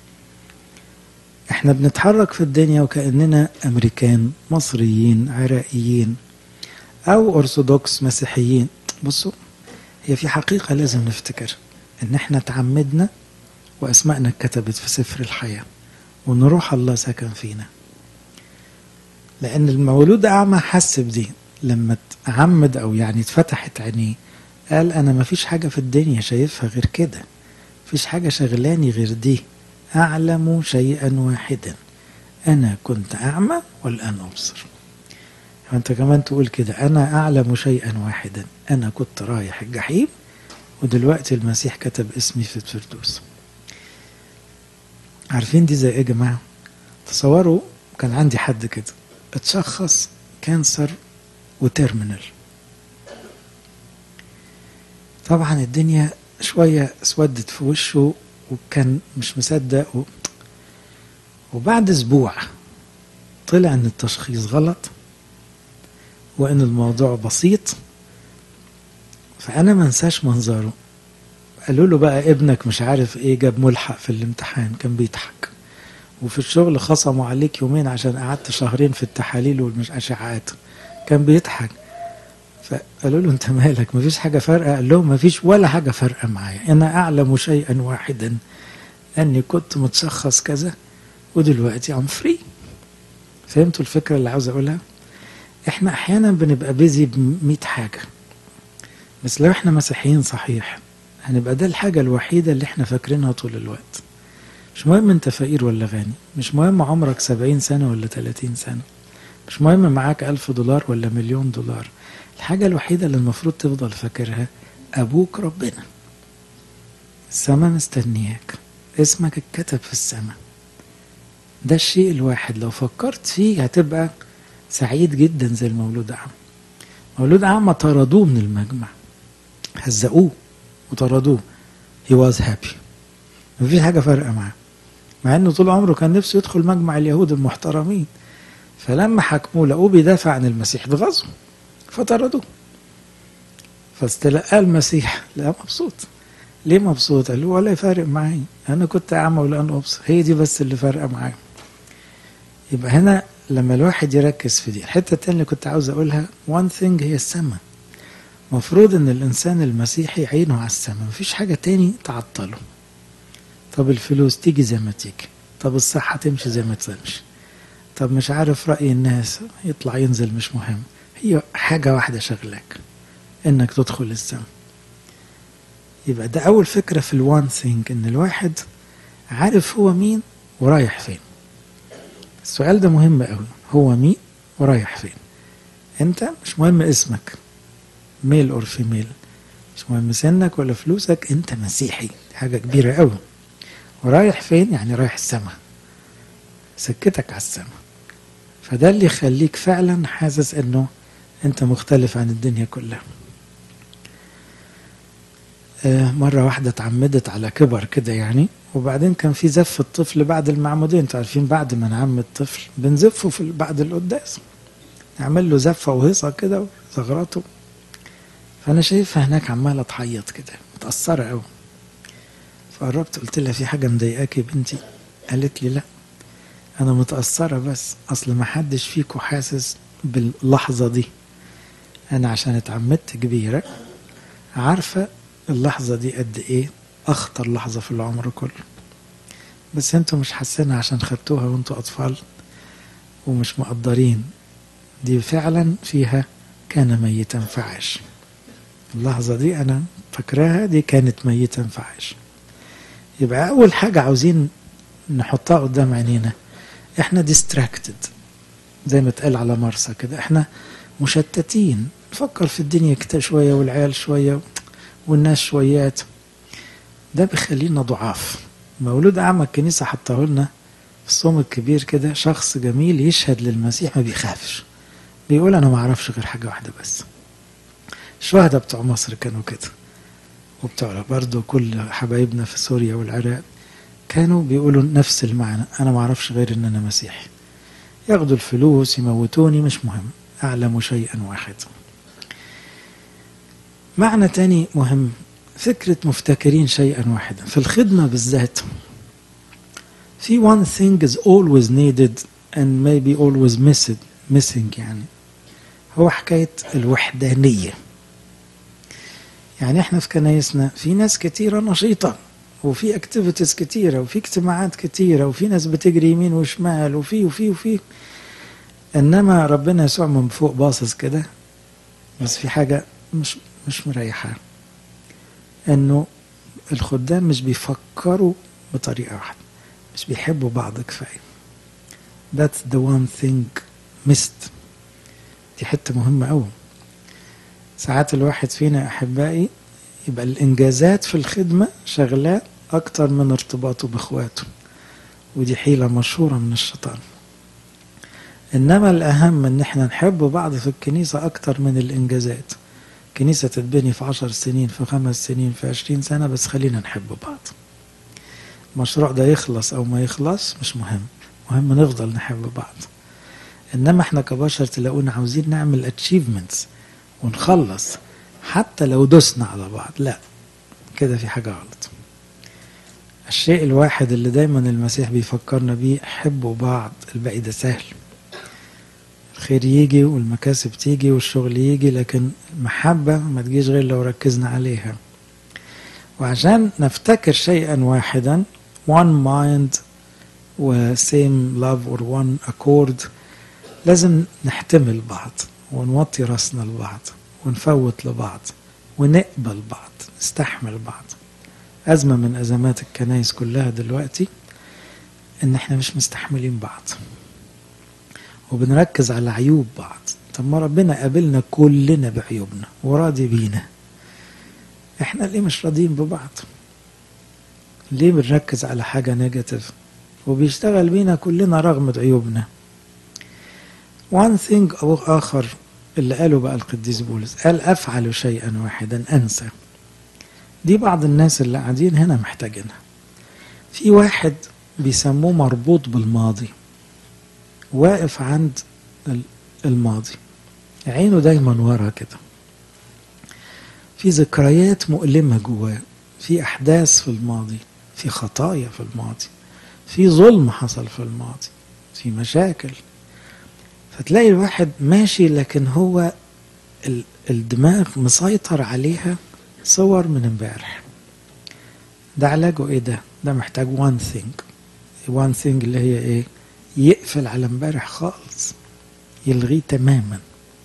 احنا بنتحرك في الدنيا وكأننا امريكان مصريين عراقيين او ارثوذكس مسيحيين بصوا هي في حقيقة لازم نفتكر ان احنا تعمدنا واسمائنا اتكتبت في سفر الحياة وان روح الله سكن فينا لان المولود اعمى حس بدي لما تعمد او يعني اتفتحت عينيه قال انا ما فيش حاجة في الدنيا شايفها غير كده مفيش حاجة شغلاني غير دي أعلم شيئا واحدا أنا كنت أعمى والآن أبصر وأنت كمان تقول كده أنا أعلم شيئا واحدا أنا كنت رايح الجحيم ودلوقتي المسيح كتب اسمي في الفردوس عارفين دي زي إيه يا جماعة تصوروا كان عندي حد كده اتشخص كانسر وتيرمينال طبعا الدنيا شوية اسودت في وشه وكان مش مصدق و... وبعد اسبوع طلع ان التشخيص غلط وان الموضوع بسيط فانا ما انساش منظره قالوا له بقى ابنك مش عارف ايه جاب ملحق في الامتحان كان بيضحك وفي الشغل خصموا عليك يومين عشان قعدت شهرين في التحاليل والمش اشعاعات كان بيضحك فقالوا له انت مالك مفيش حاجه فارقه قال لهم مفيش ولا حاجه فارقه معايا انا اعلم شيئا واحدا اني كنت متشخص كذا ودلوقتي ام فري فهمتوا الفكره اللي عاوز اقولها احنا احيانا بنبقى بيزي ب حاجه بس لو احنا مسيحيين صحيح هنبقى ده الحاجه الوحيده اللي احنا فاكرينها طول الوقت مش مهم انت فقير ولا غني مش مهم عمرك سبعين سنه ولا تلاتين سنه مش مهم معاك ألف دولار ولا مليون دولار الحاجة الوحيدة اللي المفروض تفضل فاكرها أبوك ربنا السماء مستنياك اسمك اتكتب في السماء ده الشيء الواحد لو فكرت فيه هتبقى سعيد جدا زي المولود عام مولود عام طردوه من المجمع هزقوه وطردوه he was happy مفيش حاجة فارقة معاه مع انه طول عمره كان نفسه يدخل مجمع اليهود المحترمين فلما حكموه لقوه بيدافع عن المسيح اتغاظوا فطردوه فاستلقاه المسيح لا مبسوط ليه مبسوط؟ قال له ولا يفارق معايا انا كنت اعمى والان ابصر هي دي بس اللي فارقه معايا يبقى هنا لما الواحد يركز في دي الحته التانية اللي كنت عاوز اقولها وان ثينج هي السماء مفروض ان الانسان المسيحي عينه على السماء مفيش حاجه تاني تعطله طب الفلوس تيجي زي ما تيجي طب الصحه تمشي زي ما تمشي طب مش عارف راي الناس يطلع ينزل مش مهم هي حاجه واحده شغلاك انك تدخل السماء يبقى ده اول فكره في الوان ثينج ان الواحد عارف هو مين ورايح فين السؤال ده مهم قوي هو مين ورايح فين انت مش مهم اسمك ميل اور فيميل مش مهم سنك ولا فلوسك انت مسيحي دي حاجه كبيره قوي ورايح فين يعني رايح السماء سكتك على السماء فده اللي يخليك فعلا حاسس انه انت مختلف عن الدنيا كلها آه، مرة واحدة اتعمدت على كبر كده يعني وبعدين كان في زف الطفل بعد المعمودية انتوا عارفين بعد ما نعمد الطفل بنزفه في بعد القداس نعمل له زفة وهيصة كده وزغرته فأنا شايفها هناك عمالة تعيط كده متأثرة قوي فقربت قلت لها في حاجة مضايقاك يا بنتي قالت لي لا أنا متأثرة بس أصل ما حدش فيكم حاسس باللحظة دي أنا عشان اتعمدت كبيرة عارفة اللحظة دي قد إيه أخطر لحظة في العمر كله بس انتوا مش حاسينها عشان خدتوها وانتوا أطفال ومش مقدرين دي فعلا فيها كان ميتا فعاش اللحظة دي أنا فاكراها دي كانت ميتا فعاش يبقى أول حاجة عاوزين نحطها قدام عينينا احنا ديستراكتد زي ما اتقال على مرسى كده احنا مشتتين نفكر في الدنيا كده شوية والعيال شوية والناس شويات ده بيخلينا ضعاف مولود أعمى الكنيسة حطاه لنا في الصوم الكبير كده شخص جميل يشهد للمسيح ما بيخافش بيقول أنا ما أعرفش غير حاجة واحدة بس الشهداء بتوع مصر كانوا كده وبتوع برضه كل حبايبنا في سوريا والعراق كانوا بيقولوا نفس المعنى أنا ما أعرفش غير إن أنا مسيحي ياخدوا الفلوس يموتوني مش مهم أعلم شيئا واحدا معنى تاني مهم فكرة مفتكرين شيئا واحدا في الخدمة بالذات في one thing is always needed and maybe always missed missing يعني هو حكاية الوحدانية يعني احنا في كنايسنا في ناس كتيرة نشيطة وفي اكتيفيتيز كتيرة وفي اجتماعات كتيرة وفي ناس بتجري يمين وشمال وفي وفي وفي انما ربنا يسوع من فوق باصص كده بس في حاجة مش مش مريحة انه الخدام مش بيفكروا بطريقة واحدة مش بيحبوا بعض كفاية that's the one thing missed دي حتة مهمة أوي ساعات الواحد فينا أحبائي يبقى الإنجازات في الخدمة شغلاه أكتر من ارتباطه بإخواته ودي حيلة مشهورة من الشيطان إنما الأهم إن إحنا نحب بعض في الكنيسة أكتر من الإنجازات كنيسة تتبني في عشر سنين في خمس سنين في عشرين سنة بس خلينا نحب بعض المشروع ده يخلص أو ما يخلص مش مهم مهم نفضل نحب بعض إنما إحنا كبشر تلاقونا عاوزين نعمل achievements ونخلص حتى لو دسنا على بعض لا كده في حاجة غلط الشيء الواحد اللي دايما المسيح بيفكرنا بيه حبوا بعض الباقي ده سهل الخير يجي والمكاسب تيجي والشغل يجي لكن المحبة ما تجيش غير لو ركزنا عليها وعشان نفتكر شيئا واحدا one mind و same love or one accord لازم نحتمل بعض ونوطي راسنا لبعض ونفوت لبعض ونقبل بعض نستحمل بعض أزمة من أزمات الكنايس كلها دلوقتي إن إحنا مش مستحملين بعض وبنركز على عيوب بعض طب ما ربنا قابلنا كلنا بعيوبنا وراضي بينا احنا ليه مش راضيين ببعض ليه بنركز على حاجة نيجاتيف وبيشتغل بينا كلنا رغم عيوبنا one thing أو آخر اللي قاله بقى القديس بولس قال أفعل شيئا واحدا أنسى دي بعض الناس اللي قاعدين هنا محتاجينها في واحد بيسموه مربوط بالماضي واقف عند الماضي عينه دايما ورا كده في ذكريات مؤلمة جواه في أحداث في الماضي في خطايا في الماضي في ظلم حصل في الماضي في مشاكل فتلاقي الواحد ماشي لكن هو الدماغ مسيطر عليها صور من امبارح ده علاجه ايه ده ده محتاج وان ثينج وان ثينج اللي هي ايه يقفل على امبارح خالص يلغيه تماما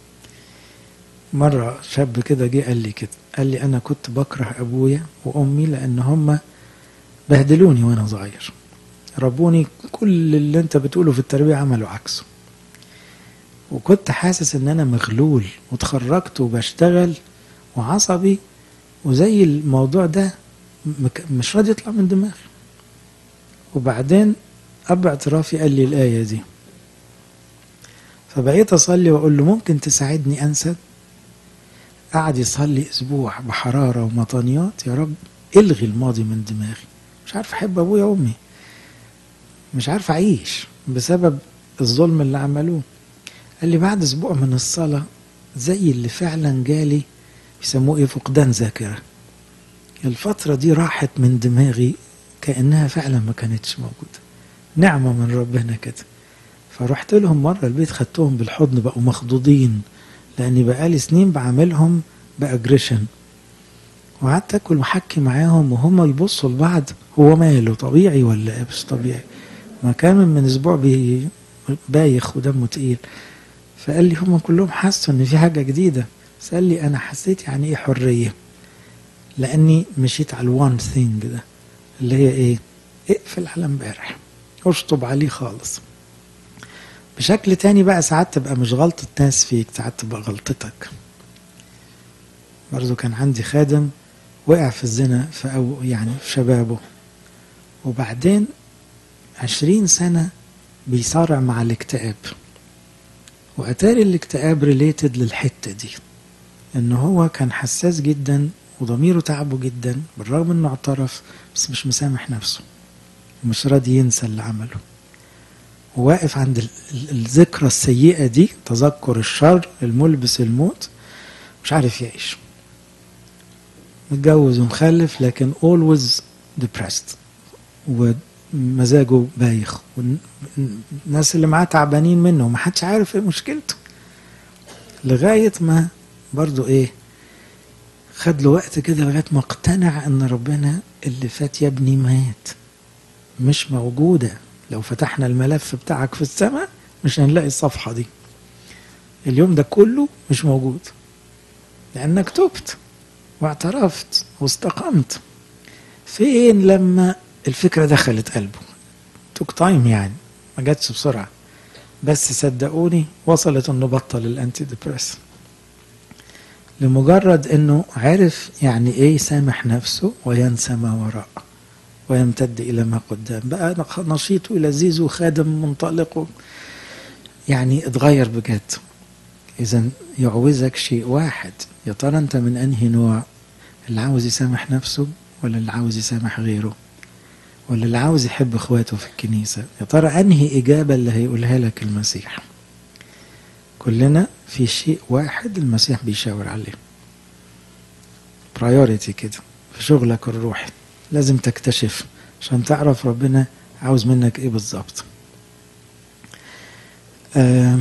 مرة شاب كده جه قال لي كده قال لي أنا كنت بكره أبويا وأمي لأن هم بهدلوني وأنا صغير ربوني كل اللي أنت بتقوله في التربية عملوا عكسه وكنت حاسس إن أنا مغلول وتخرجت وبشتغل وعصبي وزي الموضوع ده مش راضي يطلع من دماغي وبعدين أب اعترافي قال لي الآية دي فبقيت أصلي وأقول له ممكن تساعدني أنسى قعد يصلي أسبوع بحرارة ومطانيات يا رب الغي الماضي من دماغي مش عارف أحب أبويا وأمي مش عارف أعيش بسبب الظلم اللي عملوه قال لي بعد أسبوع من الصلاة زي اللي فعلا جالي بيسموه إيه فقدان ذاكرة الفترة دي راحت من دماغي كأنها فعلا ما كانتش موجودة نعمة من ربنا كده فرحت لهم مرة البيت خدتهم بالحضن بقوا مخضوضين لأني بقالي سنين بعملهم بأجريشن وقعدت أكل وحكي معاهم وهم يبصوا لبعض هو ماله طبيعي ولا إيه مش طبيعي ما كان من أسبوع بي بايخ ودمه تقيل فقال لي هم كلهم حسوا إن في حاجة جديدة بس قال لي أنا حسيت يعني إيه حرية لأني مشيت على الوان ثينج ده اللي هي إيه اقفل على امبارح اشطب عليه خالص بشكل تاني بقى ساعات تبقى مش غلطة ناس فيك ساعات تبقى غلطتك برضو كان عندي خادم وقع في الزنا في أو يعني في شبابه وبعدين عشرين سنة بيصارع مع الاكتئاب وأتاري الاكتئاب ريليتد للحتة دي إن هو كان حساس جدا وضميره تعبه جدا بالرغم إنه اعترف بس مش مسامح نفسه ومش راضي ينسى اللي عمله وواقف عند الذكرى السيئة دي تذكر الشر الملبس الموت مش عارف يعيش متجوز ومخلف لكن always depressed ومزاجه بايخ والناس اللي معاه تعبانين منه ومحدش عارف ايه مشكلته لغاية ما برضو ايه خد له وقت كده لغاية ما اقتنع ان ربنا اللي فات يا ابني مات مش موجودة لو فتحنا الملف بتاعك في السماء مش هنلاقي الصفحة دي اليوم ده كله مش موجود لأنك تبت واعترفت واستقمت فين لما الفكرة دخلت قلبه توك تايم يعني ما جاتش بسرعة بس صدقوني وصلت انه بطل الانتي ديبريس لمجرد انه عرف يعني ايه يسامح نفسه وينسى ما وراء ويمتد الى ما قدام بقى نشيط ولذيذ وخادم منطلق يعني اتغير بجد اذا يعوزك شيء واحد يا ترى انت من انهي نوع اللي عاوز يسامح نفسه ولا اللي عاوز يسامح غيره ولا اللي عاوز يحب اخواته في الكنيسة يا ترى انهي اجابة اللي هيقولها لك المسيح كلنا في شيء واحد المسيح بيشاور عليه برايورتي كده في شغلك الروحي لازم تكتشف عشان تعرف ربنا عاوز منك ايه بالظبط آه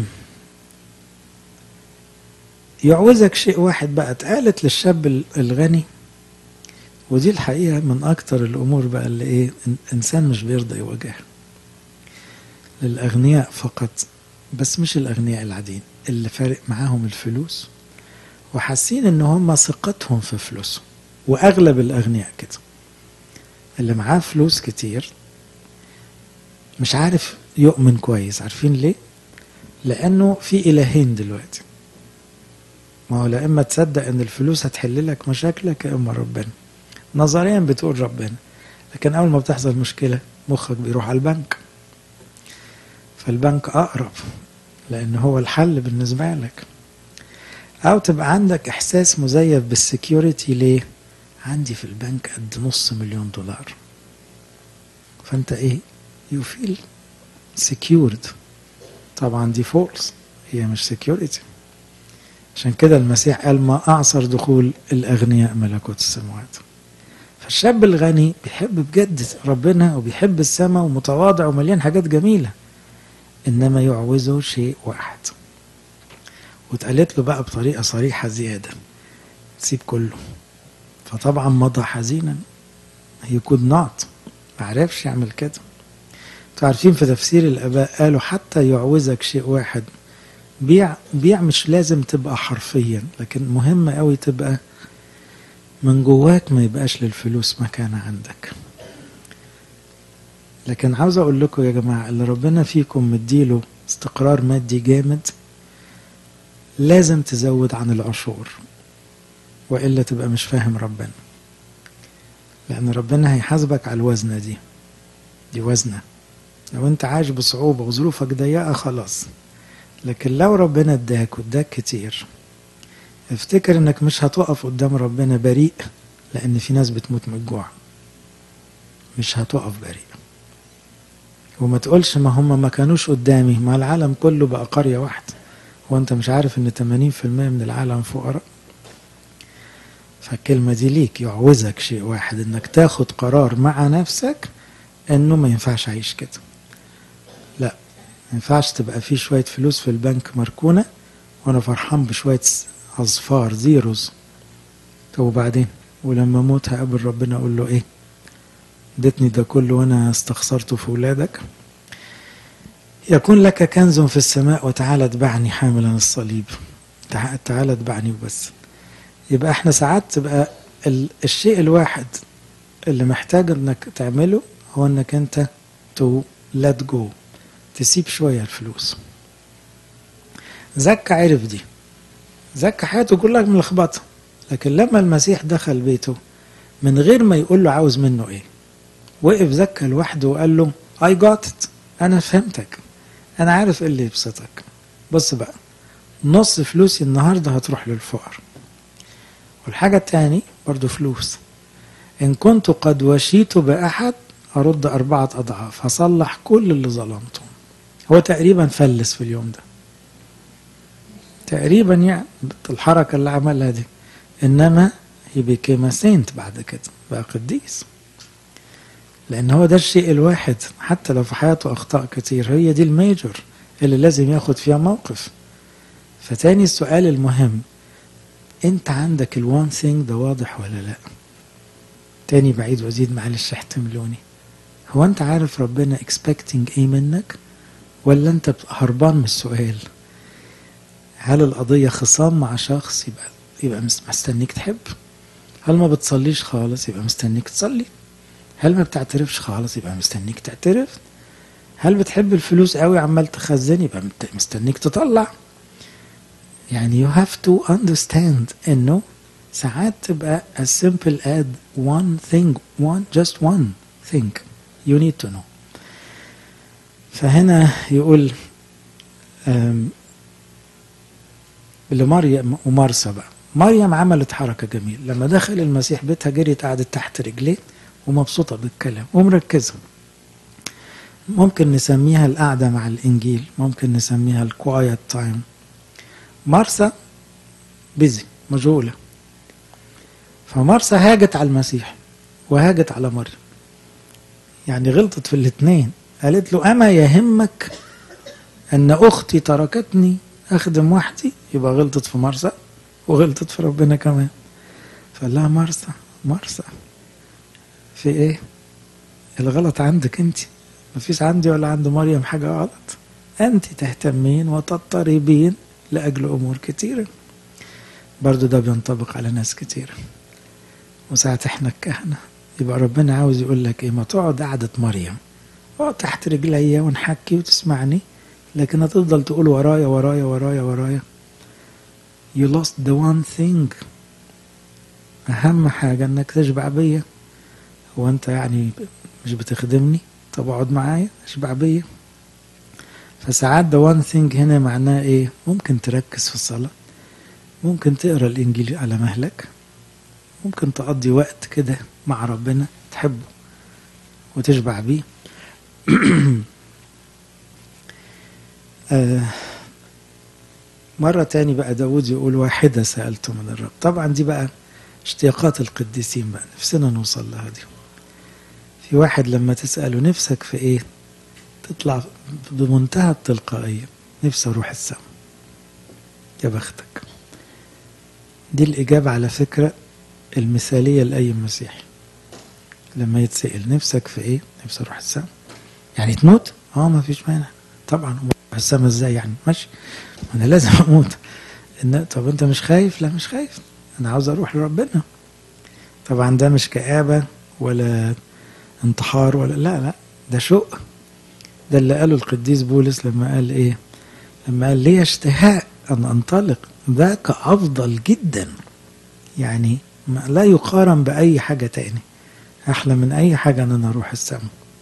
يعوزك شيء واحد بقى اتقالت للشاب الغني ودي الحقيقة من أكتر الأمور بقى اللي إيه إنسان مش بيرضى يواجهها للأغنياء فقط بس مش الأغنياء العاديين اللي فارق معاهم الفلوس وحاسين إن هم ثقتهم في فلوسهم وأغلب الأغنياء كده اللي معاه فلوس كتير مش عارف يؤمن كويس عارفين ليه؟ لأنه في إلهين دلوقتي ما هو لا إما تصدق إن الفلوس هتحل لك مشاكلك يا إما ربنا نظريا بتقول ربنا لكن أول ما بتحصل مشكلة مخك بيروح على البنك فالبنك أقرب لأن هو الحل بالنسبة لك أو تبقى عندك إحساس مزيف بالسكيورتي ليه؟ عندي في البنك قد نص مليون دولار فأنت إيه؟ يو فيل سكيورد طبعا دي فولس هي مش سكيورتي عشان كده المسيح قال ما أعصر دخول الأغنياء ملكوت السماوات فالشاب الغني بيحب بجد ربنا وبيحب السماء ومتواضع ومليان حاجات جميلة إنما يعوزه شيء واحد واتقالت له بقى بطريقة صريحة زيادة تسيب كله فطبعا مضى حزينا هي كود نوت معرفش يعمل كده انتوا عارفين في تفسير الآباء قالوا حتى يعوزك شيء واحد بيع بيع مش لازم تبقى حرفيا لكن مهم قوي تبقى من جواك ما يبقاش للفلوس مكانة عندك لكن عاوز اقول لكم يا جماعة اللي ربنا فيكم مديله استقرار مادي جامد لازم تزود عن العشور وإلا تبقى مش فاهم ربنا لأن ربنا هيحاسبك على الوزنة دي دي وزنة لو انت عايش بصعوبة وظروفك ضيقة خلاص لكن لو ربنا اداك واداك كتير افتكر انك مش هتقف قدام ربنا بريء لان في ناس بتموت من الجوع مش هتقف بريء وما تقولش ما هم ما كانوش قدامي ما العالم كله بقى قرية واحدة هو انت مش عارف ان 80% من العالم فقراء فالكلمة دي ليك يعوزك شيء واحد انك تاخد قرار مع نفسك انه ما ينفعش اعيش كده لا ما ينفعش تبقى في شوية فلوس في البنك مركونة وانا فرحان بشوية اصفار زيروز طب وبعدين ولما اموت هقابل ربنا اقول له ايه اديتني ده كله وانا استخسرته في ولادك يكون لك كنز في السماء وتعالى اتبعني حاملا الصليب تعالى اتبعني وبس يبقى احنا ساعات تبقى ال- الشيء الواحد اللي محتاج انك تعمله هو انك انت تو let go تسيب شوية الفلوس زكا عرف دي زكا حياته كلها ملخبطة لكن لما المسيح دخل بيته من غير ما يقول له عاوز منه ايه وقف زكا لوحده وقال له I got it انا فهمتك انا عارف ايه اللي يبسطك بص بقى نص فلوسي النهارده هتروح للفقر والحاجة التاني برضو فلوس إن كنت قد وشيت بأحد أرد أربعة أضعاف هصلح كل اللي ظلمته هو تقريبا فلس في اليوم ده تقريبا يعني الحركة اللي عملها دي إنما هي became a saint بعد كده بقى قديس لأن هو ده الشيء الواحد حتى لو في حياته أخطاء كتير هي دي الميجر اللي لازم ياخد فيها موقف فتاني السؤال المهم انت عندك الوان ثينج ده واضح ولا لا تاني بعيد وازيد معلش احتملوني هو انت عارف ربنا اكسبكتنج ايه منك ولا انت هربان من السؤال هل القضية خصام مع شخص يبقى يبقى مستنيك تحب هل ما بتصليش خالص يبقى مستنيك تصلي هل ما بتعترفش خالص يبقى مستنيك تعترف هل بتحب الفلوس قوي عمال تخزن يبقى مستنيك تطلع يعني you have to understand انه ساعات تبقى as simple as one thing one just one thing you need to know فهنا يقول لمريم ومارسا بقى مريم عملت حركة جميلة لما دخل المسيح بيتها جريت قعدت تحت رجليه ومبسوطة بالكلام ومركزة ممكن نسميها القعدة مع الإنجيل ممكن نسميها الكوايت تايم مرسى بيزي مشغولة فمرسى هاجت على المسيح وهاجت على مريم يعني غلطت في الاثنين قالت له أما يهمك أن أختي تركتني أخدم وحدي يبقى غلطت في مرسى وغلطت في ربنا كمان فقال لها مرسى مرسى في إيه؟ الغلط عندك أنت مفيش عندي ولا عند مريم حاجة غلط أنت تهتمين وتضطربين لأجل أمور كتيرة برضو ده بينطبق على ناس كتيرة وساعة احنا الكهنة يبقى ربنا عاوز يقول لك ايه ما تقعد قعدة مريم اقعد تحت رجليا ونحكي وتسمعني لكن هتفضل تقول ورايا ورايا ورايا ورايا you lost the one thing أهم حاجة إنك تشبع بيا هو انت يعني مش بتخدمني طب اقعد معايا اشبع بيا فساعات ده وان ثينج هنا معناه ايه ممكن تركز في الصلاة ممكن تقرا الانجيل على مهلك ممكن تقضي وقت كده مع ربنا تحبه وتشبع بيه آه مرة تاني بقى داود يقول واحدة سألت من الرب طبعا دي بقى اشتياقات القديسين بقى نفسنا نوصل لها دي في واحد لما تسأله نفسك في ايه تطلع بمنتهى التلقائية نفسي اروح السماء يا بختك دي الإجابة على فكرة المثالية لأي مسيحي لما يتسأل نفسك في ايه نفسي اروح السماء يعني تموت اه ما فيش مانع طبعا اروح السماء ازاي يعني ماشي انا لازم اموت إن طب انت مش خايف لا مش خايف انا عاوز اروح لربنا طبعا ده مش كآبة ولا انتحار ولا لا لا ده شوق ده اللي قاله القديس بولس لما قال ايه لما قال لي اشتهاء ان انطلق ذاك افضل جدا يعني ما لا يقارن باي حاجة تاني احلى من اي حاجة ان انا اروح السماء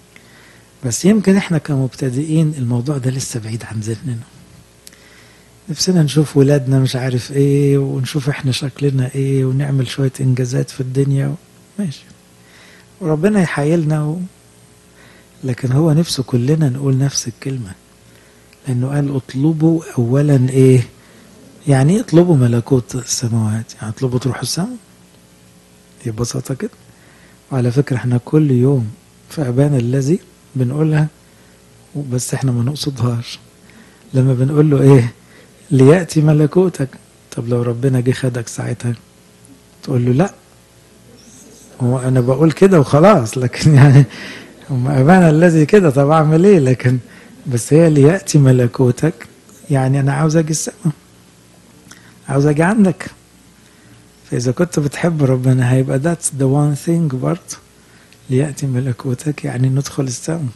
بس يمكن احنا كمبتدئين الموضوع ده لسه بعيد عن ذهننا نفسنا نشوف ولادنا مش عارف ايه ونشوف احنا شكلنا ايه ونعمل شوية انجازات في الدنيا و... ماشي وربنا يحايلنا و... لكن هو نفسه كلنا نقول نفس الكلمة لأنه قال اطلبوا أولا إيه يعني ايه اطلبوا ملكوت السماوات يعني اطلبوا تروحوا السماء هي ببساطة كده وعلى فكرة احنا كل يوم في أبانا الذي بنقولها بس احنا ما نقصدهاش لما بنقول له ايه ليأتي ملكوتك طب لو ربنا جه خدك ساعتها تقول له لا هو انا بقول كده وخلاص لكن يعني هم ابانا الذي كده طب اعمل ايه لكن بس هي ليأتي ملكوتك يعني انا عاوز اجي السماء عاوز اجي عندك فاذا كنت بتحب ربنا هيبقى that's the one thing برضه ليأتي ملكوتك يعني ندخل السماء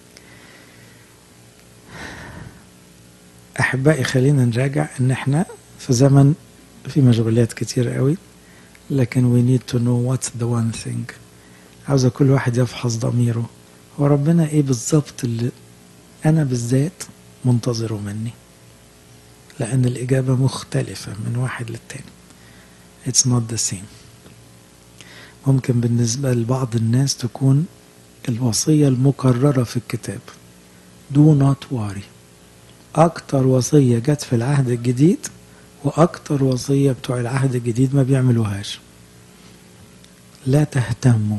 احبائي خلينا نراجع ان احنا في زمن في مشغولات كتير قوي لكن we need to know what's the one thing عاوز كل واحد يفحص ضميره هو ربنا ايه بالظبط اللي انا بالذات منتظره مني لان الاجابه مختلفه من واحد للتاني it's not the same ممكن بالنسبه لبعض الناس تكون الوصيه المكرره في الكتاب do not worry أكتر وصية جت في العهد الجديد وأكتر وصية بتوع العهد الجديد ما بيعملوهاش لا تهتموا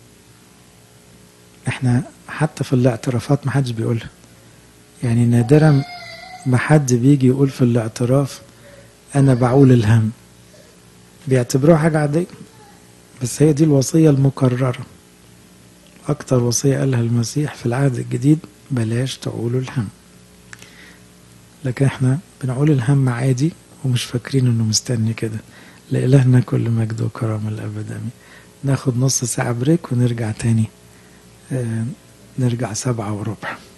احنا حتى في الاعترافات ما حدش بيقولها يعني نادرا ما حد بيجي يقول في الاعتراف انا بعول الهم بيعتبروها حاجة عادية بس هي دي الوصية المكررة أكتر وصية قالها المسيح في العهد الجديد بلاش تعولوا الهم لكن احنا بنقول الهم عادي ومش فاكرين انه مستني كده لإلهنا كل مجد وكرامة الأبد آمين ناخد نص ساعة بريك ونرجع تاني اه نرجع سبعة وربع